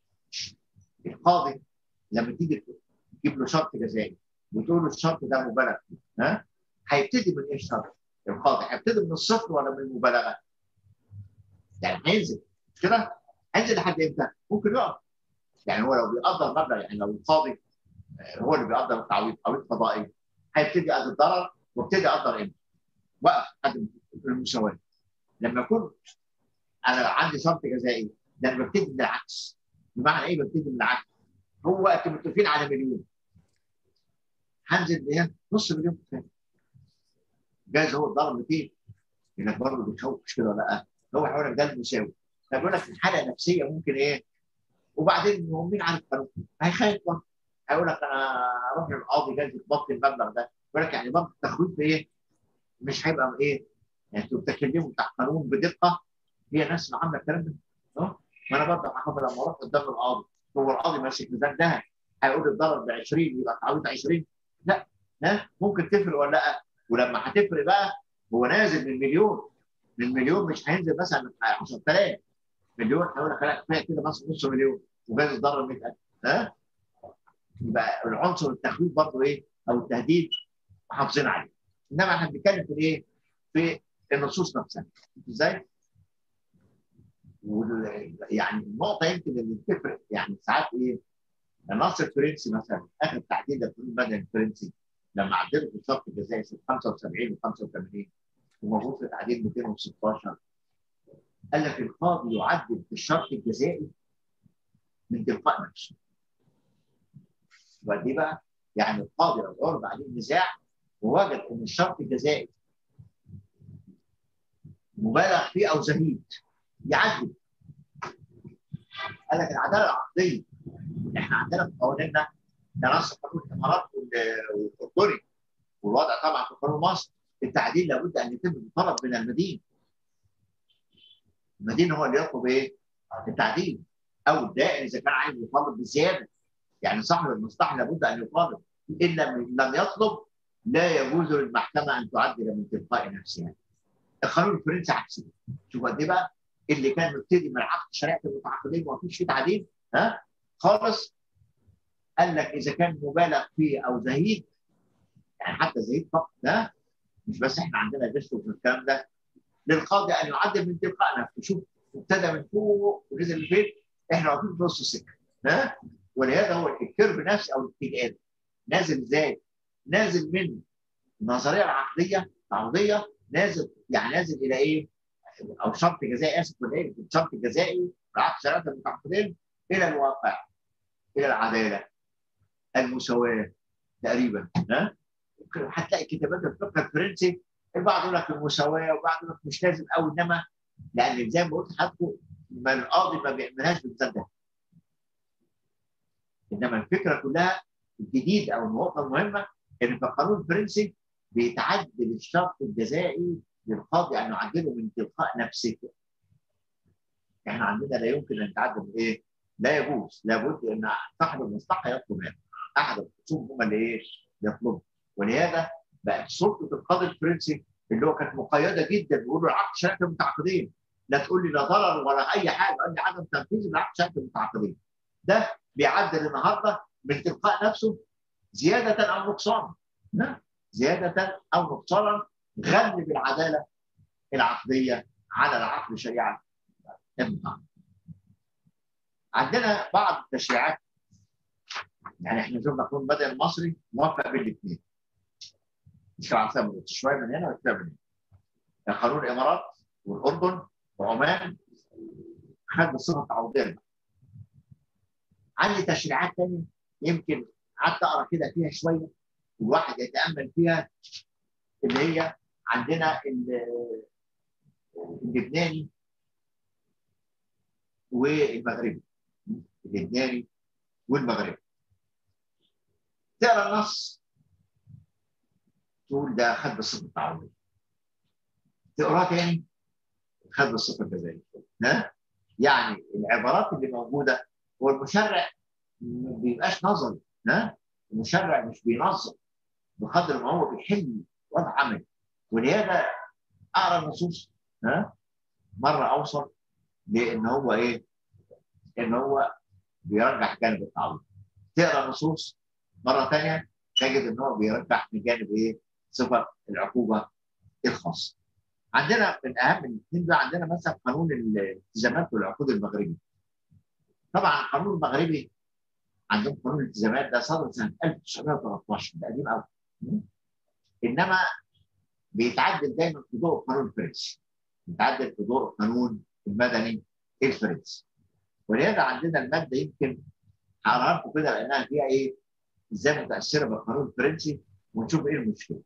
القاضي لما تيجي تجيب له شرط جزائي وتقول له الشرط ده مبالغ فيه ها؟ هيبتدي من ايه الشرط؟ القاضي هيبتدي من الصفر ولا من المبالغه؟ يعني هينزل مش كده؟ هينزل لحد امتى؟ ممكن يقف يعني هو لو بيقدر مبلغ يعني لو القاضي هو اللي بيقدر التعويض تعويض قضائي هيبتدي قد الضرر وابتدي اقدر امتى؟ وقف حد المساواه لما يكون انا عندي شرط جزائي ده انا ببتدي من العكس بمعنى ايه ببتدي من العكس؟ هو وقت متفقين على مليون هنزل بايه؟ نص مليون كفايه جايز هو الضرر 200 انك برضه بتخوف مش كده ولا لا؟ هو هيقول لك ده المساوي فبيقول لك الحاله نفسيه ممكن ايه؟ وبعدين هو مين عارف قانون؟ هيخاف برضه هيقول لك انا اروح للقاضي جايز يتبطل المبلغ ده يقول لك يعني برضه التخويف بايه؟ مش هيبقى ايه؟ يعني انتوا بتتكلموا بتاع قانون بدقه هي ناس عامله الكلام ده اه ما انا برضه هحافظ لما اروح قدام القاضي هو القاضي ماسك ميزان ذهب هيقول الضرر ب 20 يبقى التعويض 20 لا لا ممكن تفرق ولا لا ولما هتفرق بقى هو نازل من مليون من مليون مش هينزل مثلا 10000 مليون هيقول لك لا كفايه كده مثلا نص مليون وجايز الضرر 100000 ها يبقى العنصر التخويف برضه ايه او التهديد محافظين عليه انما احنا بنتكلم في ايه؟ في النصوص نفسها ازاي؟ يعني النقطه يمكن اللي بتفرق يعني ساعات ايه؟ النص الفرنسي مثلا اخر تعديل القانون المدني الفرنسي لما عدلوا في الشرط الجزائي سنه 75 و 85 وموجود في تعديل 216 قال لك القاضي يعدل في الشرط الجزائي من تلقاء نفسه. ودي بقى يعني القاضي لو عرض عليه النزاع ووجد ان الشرط الجزائي مبالغ فيه او زهيد يعدل قال لك العداله العقديه احنا عندنا في قوانيننا ده نص قانون الامارات والاردني والوضع طبعا في قانون مصر التعديل لابد ان يتم بطلب من المدين المدين هو اللي يطلب ايه؟ التعديل او الدائن اذا كان عايز يطالب بزياده يعني صاحب المصلحه لابد ان يطالب ان لم يطلب لا يجوز للمحكمه ان تعدل من تلقاء نفسها. القانون الفرنسي عكس شوف قد ايه بقى اللي كان مبتدي من عقد شريعه المتعاقدين وما فيش فيه تعديل ها خالص قال لك اذا كان مبالغ فيه او زهيد يعني حتى زهيد فقط ده مش بس احنا عندنا دستور في الكلام ده للقاضي ان يعدل من تلقاء نفسه شوف ابتدى من فوق ونزل لفين احنا واقفين في نص السكه ها ولهذا هو الكيرف نفسه او الاتجاه نازل ازاي؟ نازل من النظريه العقديه العقديه نازل يعني نازل الى ايه؟ او شرط جزائي اسف ولا ايه؟ شرط جزائي عقد شريعه المتعاقدين الى الواقع الى العداله المساواه تقريبا ها؟ هتلاقي كتابات الفقه الفرنسي البعض يقول لك المساواه وبعض يقول لك مش لازم قوي انما لان زي ما قلت لحضرتك ما القاضي ما بيعملهاش بالمثال ده انما الفكره كلها الجديد او النقطه المهمه ان في القانون الفرنسي بيتعدل الشرط الجزائي للقاضي ان يعدله من تلقاء نفسه. احنا عندنا لا يمكن ان يتعدل ايه؟ لا يجوز لابد ان صاحب المصلحه يطلب هذا. احد الخصوم هم اللي ايه؟ يطلبوا ولهذا بقت سلطه القاضي الفرنسي اللي هو كانت مقيده جدا بيقول له العقد شركه المتعاقدين لا تقول لي لا ضرر ولا اي حاجه قال لي عدم تنفيذ العقد شركه المتعاقدين. ده بيعدل النهارده من تلقاء نفسه زياده او نقصانا. زياده او نقصانا غلب العداله العقديه على العقد الشريعه المتعاقد. عندنا بعض التشريعات يعني احنا شفنا قانون المدني المصري موافق بين الاثنين. مش عارفين شويه من هنا وشويه من هنا. قانون الامارات والاردن وعمان خد الصفه التعويضيه عندي تشريعات ثانيه يمكن قعدت اقرا كده فيها شويه والواحد يتامل فيها اللي هي عندنا اللبناني والمغربي اللبناني والمغربي تقرا النص تقول ده خد بالصفه التعويضيه تقراه تاني خد بالصفه الجزائيه ها يعني العبارات اللي موجوده هو المشرع ما بيبقاش نظري ها المشرع مش بينظم بقدر ما هو بيحل وضع عملي ولهذا اقرا النصوص ها مره اوصل لان هو ايه؟ ان هو بيرجح جانب التعويض تقرا النصوص مره ثانيه تجد ان هو بيرجح من جانب ايه؟ صفه العقوبه الخاصه. عندنا من اهم الاثنين ده عندنا مثلا قانون الالتزامات والعقود المغربي. طبعا القانون المغربي عندهم قانون الالتزامات ده صدر سنه 1913 ده قديم قوي. انما بيتعدل دايما في ضوء القانون الفرنسي. بيتعدل في ضوء القانون المدني الفرنسي. ولهذا عندنا الماده يمكن هقراها لكم كده لانها فيها ايه؟ ازاي متاثره بالقانون الفرنسي ونشوف ايه المشكله.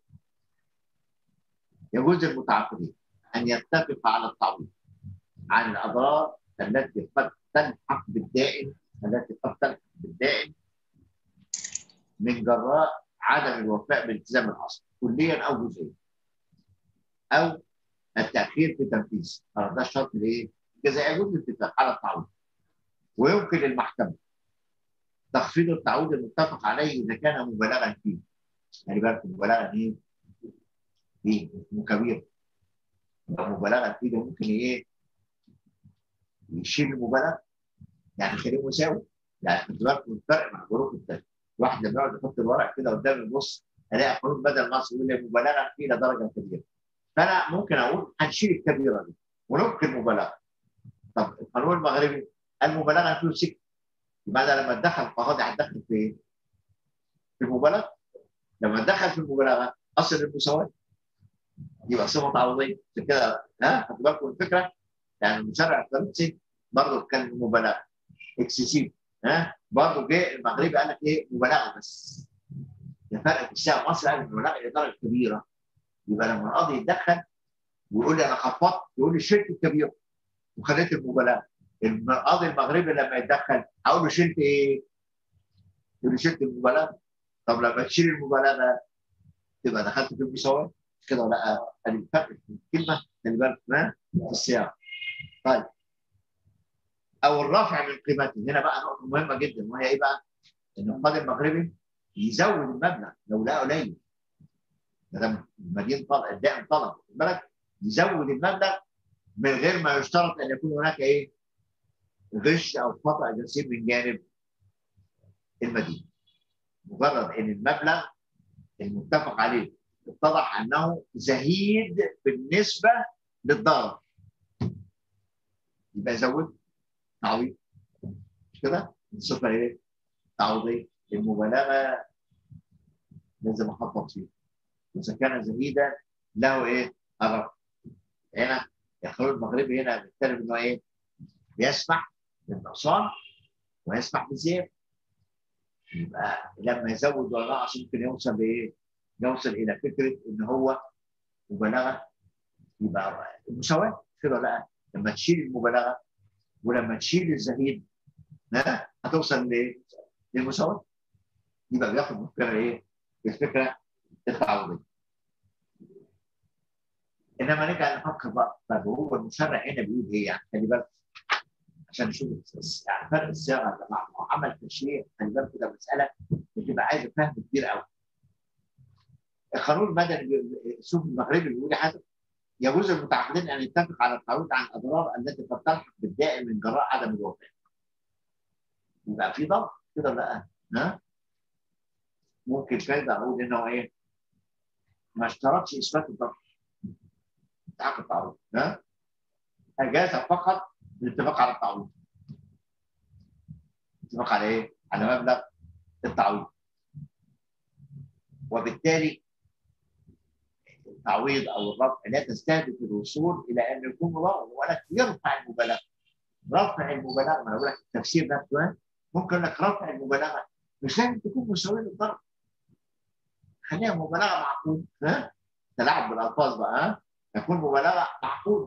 يجوز للمتعاقدين ان يتفقوا على التعويض عن الاضرار التي قد تلحق بالدائن التي قد تلحق بالدائن من جراء عدم الوفاء بالالتزام الاصلي كليا او جزئيا او التاخير في تنفيذ ده الشرط الايه؟ اذا يجوز الاتفاق على التعويض ويمكن للمحكمه تخفيض التعويض المتفق عليه اذا كان مبالغا فيه يعني بالك مبالغا ايه؟ فيه اسمه كبير لو مبالغه فيه ده ممكن ايه؟ يشيل المبالغه يعني يخليه مساوي يعني خد بالك من الفرق مع الظروف الثانيه واحد لما يقعد يحط الورق كده قدام النص الاقي قانون بدل مصر يقول لي مبالغه فيه لدرجه كبيره فانا ممكن اقول هنشيل الكبيره دي ونبقي المبالغه طب القانون المغربي المبالغه فيه سكت يبقى انا لما اتدخل القاضي هتدخل في ايه؟ في المبالغه لما اتدخل في المبالغه اصل المساواه يبقى صفه تعويضيه عشان كده ها خدوا بالكم الفكره يعني المشرع الفرنسي برضه كان مبالغه اكسسيف ها برضه جه المغربي قال لك ايه مبالغه بس الفرق في الساعه مصر قال مبالغه لدرجه كبيره يبقى لما القاضي يتدخل ويقول لي انا خفضت يقول لي شلت الكبير وخليت المبالغه القاضي المغربي لما يتدخل هقول له شلت ايه؟ يقول لي شلت المبالغه طب لما تشيل المبالغه تبقى دخلت في المساواه كده ولا لا؟ الفرق في الكلمه خلي بالك في السياق طيب او الرفع من قيمته هنا بقى نقطه مهمه جدا وهي ايه بقى؟ ان القاضي المغربي يزود المبلغ لو لقى قليل ما دام المدين طلب الدائم طلب بالك يزود المبلغ من غير ما يشترط ان يكون هناك ايه؟ غش او خطا جسيم من جانب المدين مجرد ان المبلغ المتفق عليه اتضح انه زهيد بالنسبه للضرر يبقى يزود تعويض مش كده؟ الصفه ايه؟ تعويضيه المبالغه لازم اخطط فيها اذا كان زهيدا له ايه؟ الرفع هنا القانون المغربي هنا بيتكلم انه ايه؟ بيسمح بالنقصان ويسمح بالزياده يبقى لما يزود ولا نقص ممكن يوصل لايه؟ يوصل الى فكره ان هو مبالغه يبقى المساواه كده لا لما تشيل المبالغه ولما تشيل الزهيد ها هتوصل لايه؟ للمساواه يبقى بياخد الفكره ايه؟ الفكره التعويضيه انما نرجع نفكر بقى طب هو المشرع هنا بيقول ايه يعني خلي بالك عشان نشوف يعني فرق الصياغه يا جماعه عمل تشريع خلي بالك كده مساله بتبقى عايزه فهم كبير قوي القانون المدني السوق المغربي بيقول حسب يجوز المتعاقدين ان يتفق على التعويض عن الاضرار التي قد تلحق بالدائن من جراء عدم الوفاه. يبقى في ضغط كده بقى ها؟ ممكن كده اقول انه ايه؟ ما اشترطش اثبات الضغط. تعاقد التعويض ها؟ اجاز فقط الاتفاق على التعويض. الاتفاق على ايه؟ على مبلغ التعويض. وبالتالي التعويض او الرفع لا تستهدف الوصول الى ان يكون مضار ولكن يرفع المبالغه. رفع المبالغه ما انا بقول لك التفسير نفسه ممكن لك رفع المبالغه مش لازم تكون مساويه للضرب. خليها مبالغه معقول ها؟ تلاعب بالالفاظ بقى ها؟ يكون مبالغه معقول.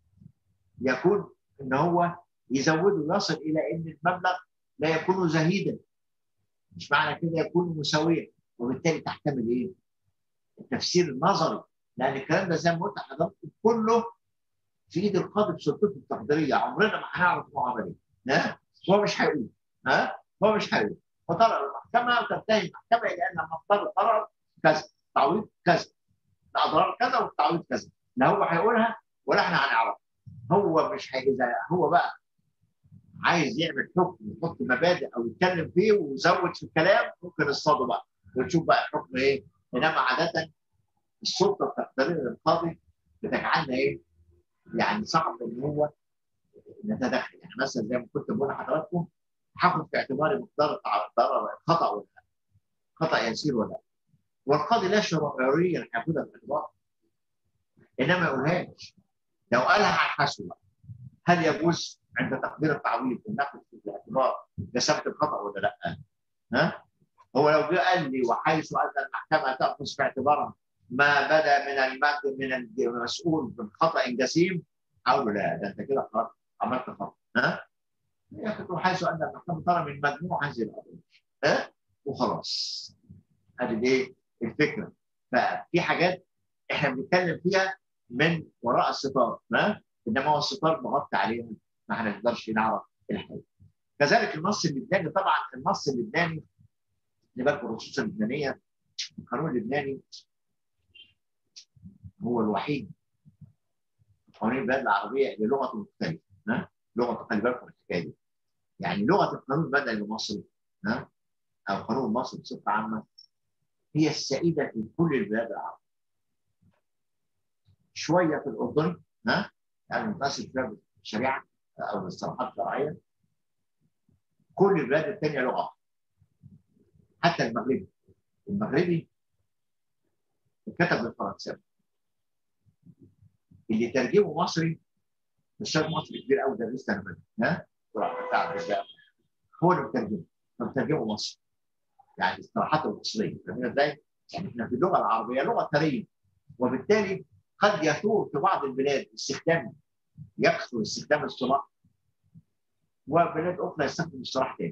يكون ان هو يزوده يصل الى ان المبلغ لا يكون زهيدا. مش معنى كده يكون مساويا وبالتالي تحتمل ايه؟ التفسير النظري لان الكلام ده زي ما قلت لحضرتك كله في ايد القاضي بسلطته التقديريه عمرنا ما هنعرف هو عمل ايه ها هو مش هيقول ها هو مش هيقول وطلع المحكمه وتنتهي المحكمه الى ان مقدار القرار كذا تعويض كذا الاضرار كذا والتعويض كذا لا هو هيقولها ولا احنا هنعرفها هو مش هي اذا هو بقى عايز يعمل حكم يحط مبادئ او يتكلم فيه ويزود في الكلام ممكن يصطاده بقى ونشوف بقى الحكم ايه انما عاده السلطه التقديريه للقاضي بتجعلنا ايه؟ يعني صعب ان هو نتدخل يعني مثلا زي ما كنت بقول لحضراتكم هاخد في اعتباري مقدار الضرر خطا ولا لا خطا يسير ولا لا والقاضي لا شرعيا هياخدها في الاعتبار انما ما يقولهاش لو قالها هنحاسبه هل يجوز عند تقدير التعويض ان ناخد في الاعتبار جسامه الخطا ولا لا؟ ها؟ هو لو جه قال لي وحيث ان المحكمه تاخذ في اعتبارها ما بدا من المد من المسؤول بالخطا جسيم اقول له لا ده انت كده خلاص عملت خطا ها؟ ياخذ وحيث ان المحكمه ترى من مجموع هذه القضيه ها؟ وخلاص هذه ايه الفكره ففي حاجات احنا بنتكلم فيها من وراء الستار ها؟ انما هو الستار مغطي عليها ما هنقدرش نعرف الحقيقه كذلك النص اللبناني طبعا النص اللبناني خلي بالكم الرصوص اللبنانيه القانون اللبناني هو الوحيد قوانين البلاد العربيه اللي لغته مختلفه ها لغه خلي بالكم الحكايه دي يعني لغه القانون المدني المصري ها او القانون المصري بصفه عامه هي السائده في كل البلاد العربيه شويه في الاردن ها يعني متاثر شويه بالشريعه او الاصطلاحات الشرعيه كل البلاد الثانيه لغه حتى المغربي المغربي كتب بالفرنساوي اللي ترجمه مصري مش مصري كبير قوي درست انا ها بتاع هو اللي مترجمه مترجمه مصري يعني الاصطلاحات المصريه فاهمين ازاي؟ يعني احنا في اللغه العربيه لغه ثريه وبالتالي قد يثور في بعض البلاد استخدام يكثر استخدام الصلاح وبلاد اخرى يستخدم الصلاح تاني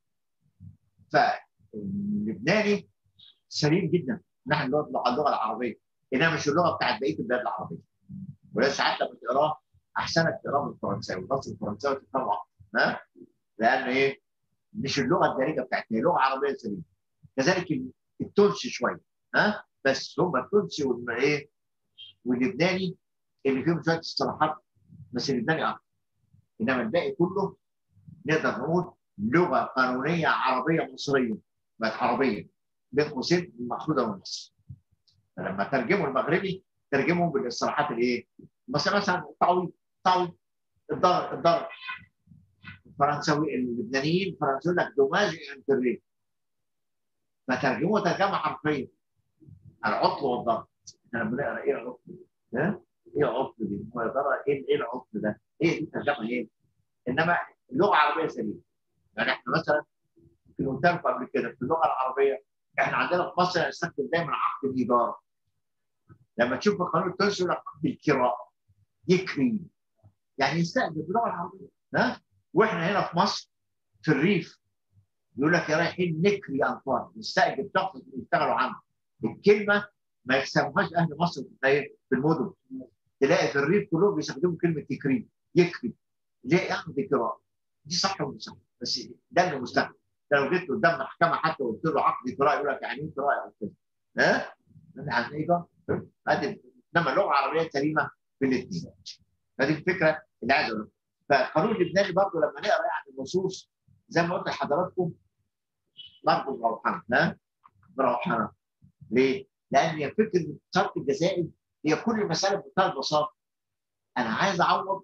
فاللبناني سليم جدا نحن اللغه اللغه العربيه انها مش اللغه بتاعت بقيه البلاد العربيه ولا ساعات لما تقراه احسنك تقراه بالفرنساوي النص الفرنساوي تفهمه ها لان ايه مش اللغه الدارجه بتاعتنا هي لغه عربيه سليمه كذلك التونسي شويه ها بس هم التونسي والايه واللبناني اللي فيهم شويه اصطلاحات بس اللبناني اكتر انما الباقي كله نقدر نقول لغه قانونيه عربيه مصريه بقت عربيه بين قوسين مأخوذه من مصر فلما ترجموا المغربي ترجموا بالاصطلاحات الايه؟ مثلا مثلا التعويض التعويض الضرر الضرر الفرنساوي اللبنانيين الفرنسيين لك دوماج انتري فترجموه ترجمه حرفيه العطل والضرر احنا بنقرا ايه العطل ده؟ ايه العطل دي؟ هو يا ترى ايه ايه العطل ده؟ ايه دي ترجمه ايه؟ انما اللغه العربيه سليمه يعني احنا مثلا في قلت لكم قبل كده في اللغه العربيه احنا عندنا في مصر نستخدم دايما عقد الايجار لما تشوف القانون التونسي يقول لك عقد الكراء يكري يعني يستأجر باللغه العربيه ها واحنا هنا في مصر في الريف يقول لك يا رايحين نكري انفار نستأجر شخص يشتغلوا عنه الكلمه ما يسموهاش اهل مصر في المدن تلاقي في الريف كلهم بيستخدموا كلمه تكريم يكري ليه ياخد كراء دي صح ولا صح بس ده اللي مستخدم ده لو جيت قدام محكمه حتى وقلت له عقد قراءه يقول لك يعني ايه قراءه يا استاذ ها؟ يعني ايه انما اللغه العربيه سليمه في الاثنين فدي الفكره اللي عايز اقولها فالقانون اللبناني برضه لما نقرا يعني النصوص زي ما قلت لحضراتكم برضه مروحنه ها؟ مروحنه ليه؟ لان هي فكره الشرط الجزائي هي كل المساله بمنتهى البساطه انا عايز اعوض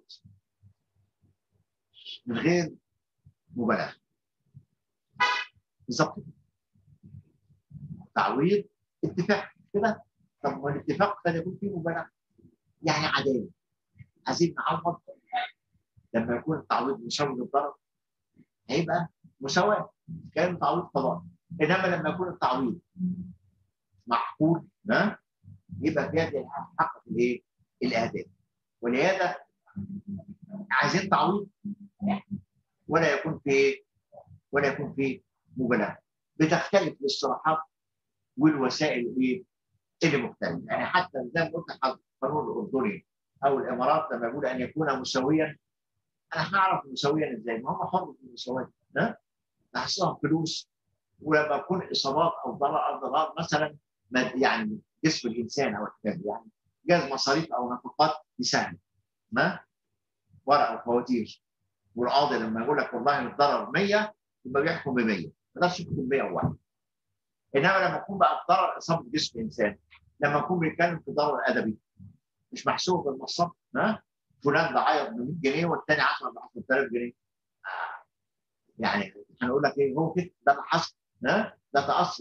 من غير مبالغه بالظبط تعويض اتفاق كده طب ما الاتفاق قد يكون فيه مبالغه يعني عداله عايزين نعوض لما يكون التعويض مساوي للضرر هيبقى مساواه كان تعويض قضاء انما لما يكون التعويض معقول ها يبقى في هذه حقق الايه؟ الاهداف ولهذا عايزين تعويض ولا يكون في ولا يكون في مبالغه بتختلف الاصطلاحات والوسائل ايه اللي مختلفه يعني حتى زي ما قلت القانون الاردني او الامارات لما يقول ان يكون مساويا انا هعرف مساويا ازاي؟ ما هم حر في المساواه ها؟ احصاهم فلوس ولما يكون اصابات او ضرر ضرر مثلا يعني جسم الانسان او الحاجات يعني جاز مصاريف او نفقات يساهم ما ورق وفواتير والقاضي لما يقول لك والله الضرر 100 يبقى بيحكم ب 100 ما يقدرش يحكم ب 101 انما لما يكون بقى الضرر اصابه جسم انسان لما يكون بيتكلم في ضرر ادبي مش محسوب بالمصاب ها فلان ده عيط ب 100 جنيه والثاني 10 ب 10000 جنيه يعني هنقول لك ايه هو كده ده حصل ها ده تاثر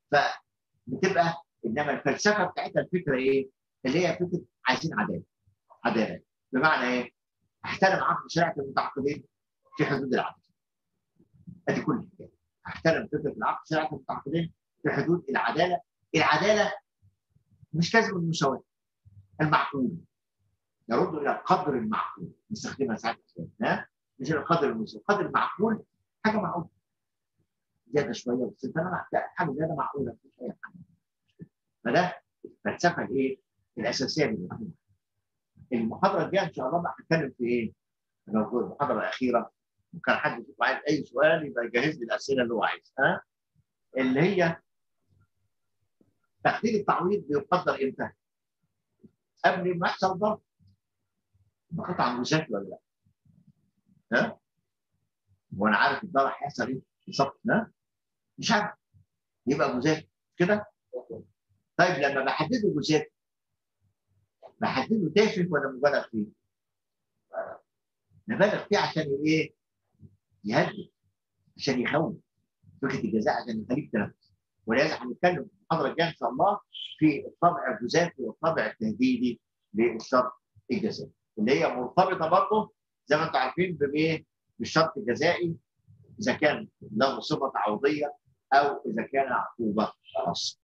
فبتبقى انما الفلسفه بتاعتها الفكره ايه؟ اللي هي فكره عايزين عداله عداله بمعنى ايه؟ احترم عقد شريعه المتعاقدين في حدود العدل ادي كل الحكايه احترم فكره العقد شريعه المتعاقدين في حدود العداله العداله مش لازم المساواه المعقول يرد الى القدر المعقول نستخدمها ساعات ها مش القدر المساوي القدر المعقول حاجه معقوله زياده شويه بس انت حاجه زياده معقوله مفيش اي حاجه فده الفلسفه الايه الاساسيه للمحاضره المحاضره الجايه ان شاء الله بقى هنتكلم في ايه؟ لو المحاضره الاخيره وكان حد يشوف عايز اي سؤال يبقى يجهز لي الاسئله اللي هو عايزها ها اللي هي تقدير التعويض بيقدر امتى؟ قبل ما يحصل ضرب بقطع مشاكل ولا لا؟ ها؟ وانا عارف الضرر هيحصل ايه بالظبط ها؟ مش عارف يبقى مذاكر كده؟ طيب لما بحدده مذاكر بحدده تافه ولا مبالغ فيه؟ نبالغ فيه عشان ايه؟ يهدد عشان يخوف فكره الجزاء عشان يخليك تنفس ولهذا هنتكلم في المحاضره الجايه ان شاء الله في الطابع الجزافي والطابع التهديدي للشرط الجزائي اللي هي مرتبطه برضه زي ما انتم عارفين بايه؟ بالشرط الجزائي اذا كان له صفه تعويضيه او اذا كان عقوبه خاصه.